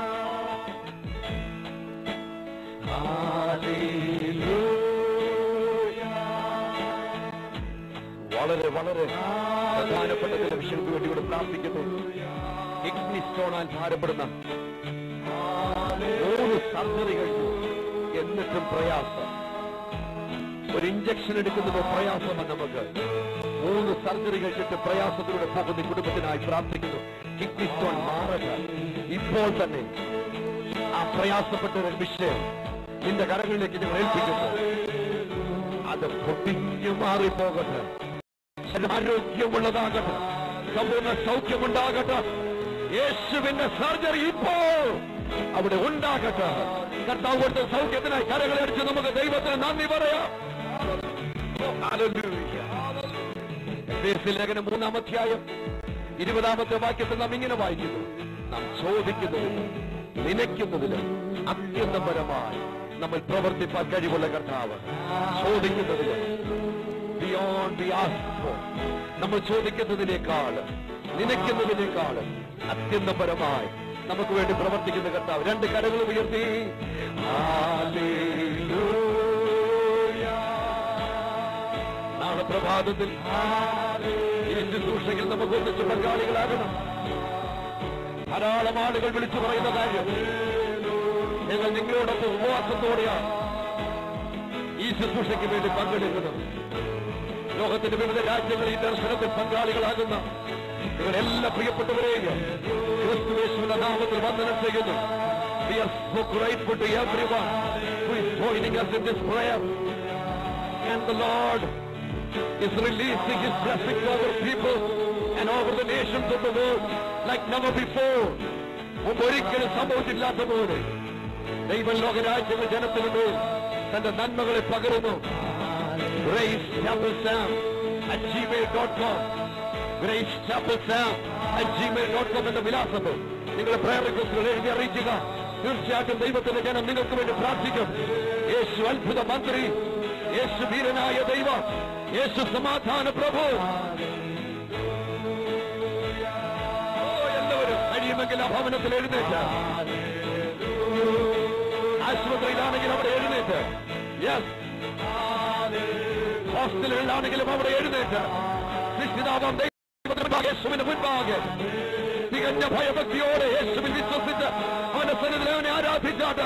[SPEAKER 1] Hallelujah. വളരെ വളരെ പ്രധാനപ്പെട്ട ചില വിഷയങ്ങൾക്ക് വേണ്ടി ഇവിടെ പ്രാർത്ഥിക്കുന്നു കിഡ്നി സ്റ്റോണാൻ ഭാരപ്പെടുന്ന മൂന്ന് സർജറി കഴിഞ്ഞു എന്നിട്ടും പ്രയാസം ഒരു ഇഞ്ചക്ഷൻ എടുക്കുന്നത് പ്രയാസമാണ് നമുക്ക് മൂന്ന് സർജറി കഴിച്ചിട്ട് പ്രയാസത്തിലൂടെ പോകുന്ന ഈ കുടുംബത്തിനായി പ്രാർത്ഥിക്കുന്നു കിഡ്നി സ്റ്റോൺ മാറുക ഇപ്പോൾ തന്നെ ആ പ്രയാസപ്പെട്ട ഒരു വിഷയം നിന്റെ കരങ്ങളിലേക്ക് ഞങ്ങൾ ഏൽപ്പിക്കുന്നു അത് പൊട്ടിഞ്ഞു മാറിപ്പോകട്ടെ ആരോഗ്യമുള്ളതാകട്ടെ സമ്പൂർണ്ണ സൗഖ്യമുണ്ടാകട്ടെ യേശുവിന്റെ സർജറി ഇപ്പോൾ അവിടെ ഉണ്ടാകട്ടെ കർത്താവ് കൊടുത്ത സൗഖ്യത്തിനായി കരകളെ അടിച്ച് നമുക്ക് ദൈവത്തിന് നന്ദി പറയാം Hallelujah. എഫേസ്യ ലേഖനം മൂന്നാം അധ്യായം ഇരുപതാമത്തെ വാക്യത്തിൽ നാം ഇങ്ങനെ വായിക്കുന്നു നാം ചോദിക്കുന്നതിലും നനയ്ക്കുന്നതിലും അത്യന്തപരമായി നമ്മൾ പ്രവർത്തിപ്പാൻ കഴിവുള്ള കർത്താവ് ചോദിക്കുന്നതിലും ബിയോണ്ട് ദി ആസ്ക് നമ്മൾ ചോദിക്കുന്നതിനേക്കാൾ നനയ്ക്കുന്നതിനേക്കാൾ അത്യന്തപരമായി നമുക്ക് വേണ്ടി പ്രവർത്തിക്കുന്ന കർത്താവ് രണ്ട് കരങ്ങൾ ഉയർത്തി Hallelujah. നാളെ പ്രഭാതത്തിൽ ഈ ശുശ്രൂഷയിൽ നമുക്ക് ഒന്നിച്ച് പങ്കാളികളാകണം ധാരാളം ആളുകൾ വിളിച്ചു പറയുന്ന കാര്യം ഞങ്ങൾ നിങ്ങളോടൊപ്പം ഉപവാസത്തോടെയാണ് ഈ ശുശ്രൂഷയ്ക്ക് വേണ്ടി പങ്കെടുക്കുന്നത് ലോകത്തിന്റെ വിവിധ രാജ്യങ്ങളിൽ ഈ ദർശനത്തിൽ പങ്കാളികളാകുന്ന നിങ്ങളെല്ലാ പ്രിയപ്പെട്ടവരെയും ക്രിസ്തുവേശുവിന്റെ നാമത്തിൽ വന്ദനം ചെയ്യുന്നു We are so grateful to everyone who is joining us in this prayer. And the Lord is releasing His blessings over people and over the nations of the world like never before. മുമ്പ് ഒരിക്കലും സംഭവിച്ചില്ലാത്ത പോലെ ദൈവം ലോകരാജ്യങ്ങൾ ജനത്തിനു മേൽ തന്റെ നന്മകളെ പകരുന്നു Grace Chapel Sam at gmail.com Grace Chapel Sam at gmail.com എന്ന വിലാസത്തിൽ നിങ്ങളുടെ പ്രയർ റിക്വസ്റ്റുകൾ എഴുതി അറിയിക്കുക തീർച്ചയായിട്ടും ദൈവത്തിന്റെ ജനം നിങ്ങൾക്ക് വേണ്ടി പ്രാർത്ഥിക്കും യേശു അത്ഭുത മന്ത്രി യേശു വീരനായ ദൈവം യേശു സമാധാന പ്രഭു ഓ, എല്ലാവരും കഴിയുമെങ്കിൽ ആ ഭവനത്തിൽ എഴുന്നേറ്റ് ആശുപത്രിയിലാണെങ്കിൽ അവിടെ എഴുന്നേറ്റ് യെസ് ഹോസ്റ്റലുകളിലാണെങ്കിലും അവിടെ എഴുന്നേറ്റ് നിശ്ചിതാവാം ദൈവത്തിന്റെ മുൻപാകെ, യേശുവിന്റെ മുൻപാകെ തികഞ്ഞ ഭയഭക്തിയോടെ യേശുവിൽ വിശ്വസിച്ച് അവന്റെ സന്നിധിയിൽ അവനെ ആരാധിച്ചാട്ട്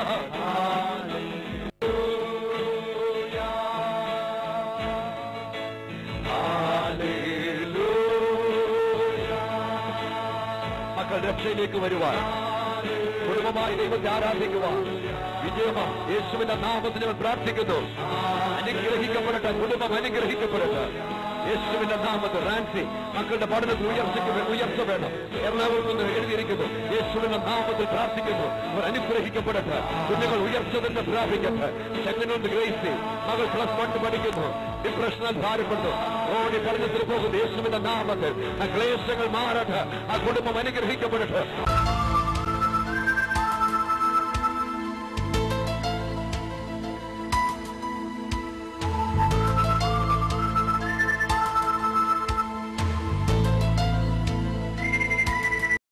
[SPEAKER 1] മക്കൾ രക്ഷയിലേക്ക് വരുവാൻ കുടുംബമായി ദൈവത്തെ ആരാധിക്കുവാൻ വിജയമാ യേശുവിന്റെ നാമത്തിൽ ഞങ്ങൾ പ്രാർത്ഥിക്കുന്നു അനുഗ്രഹിക്കപ്പെടട്ടെ കുടുംബം അനുഗ്രഹിക്കപ്പെടട്ടെ യേശുവിന്റെ നാമത്തിൽ റാൻസി മക്കളുടെ പഠനത്തിൽ ഉയർച്ചയ്ക്ക് വേ- ഉയർച്ച വേണം എറണാകുളത്ത് നിന്ന് എഴുതിയിരിക്കുന്നു യേശുവിന്റെ നാമത്തിൽ പ്രാർത്ഥിക്കുന്നു അവർ അനുഗ്രഹിക്കപ്പെടട്ടെ കുഞ്ഞുങ്ങൾ ഉയർച്ച തന്നെ പ്രാപിക്കട്ടെ ചെങ്ങനൂർ ഗ്രേസി മകൾ പ്ലസ് വൺ പഠിക്കുന്നു ഡിപ്രഷനാൽ ഭാരപ്പെട്ടു ഓടി പഠനത്തിൽ പോകുന്നു യേശുവിന്റെ നാമത്തിൽ ആ ക്ലേശങ്ങൾ മാറട്ടെ ആ കുടുംബം അനുഗ്രഹിക്കപ്പെടട്ടെ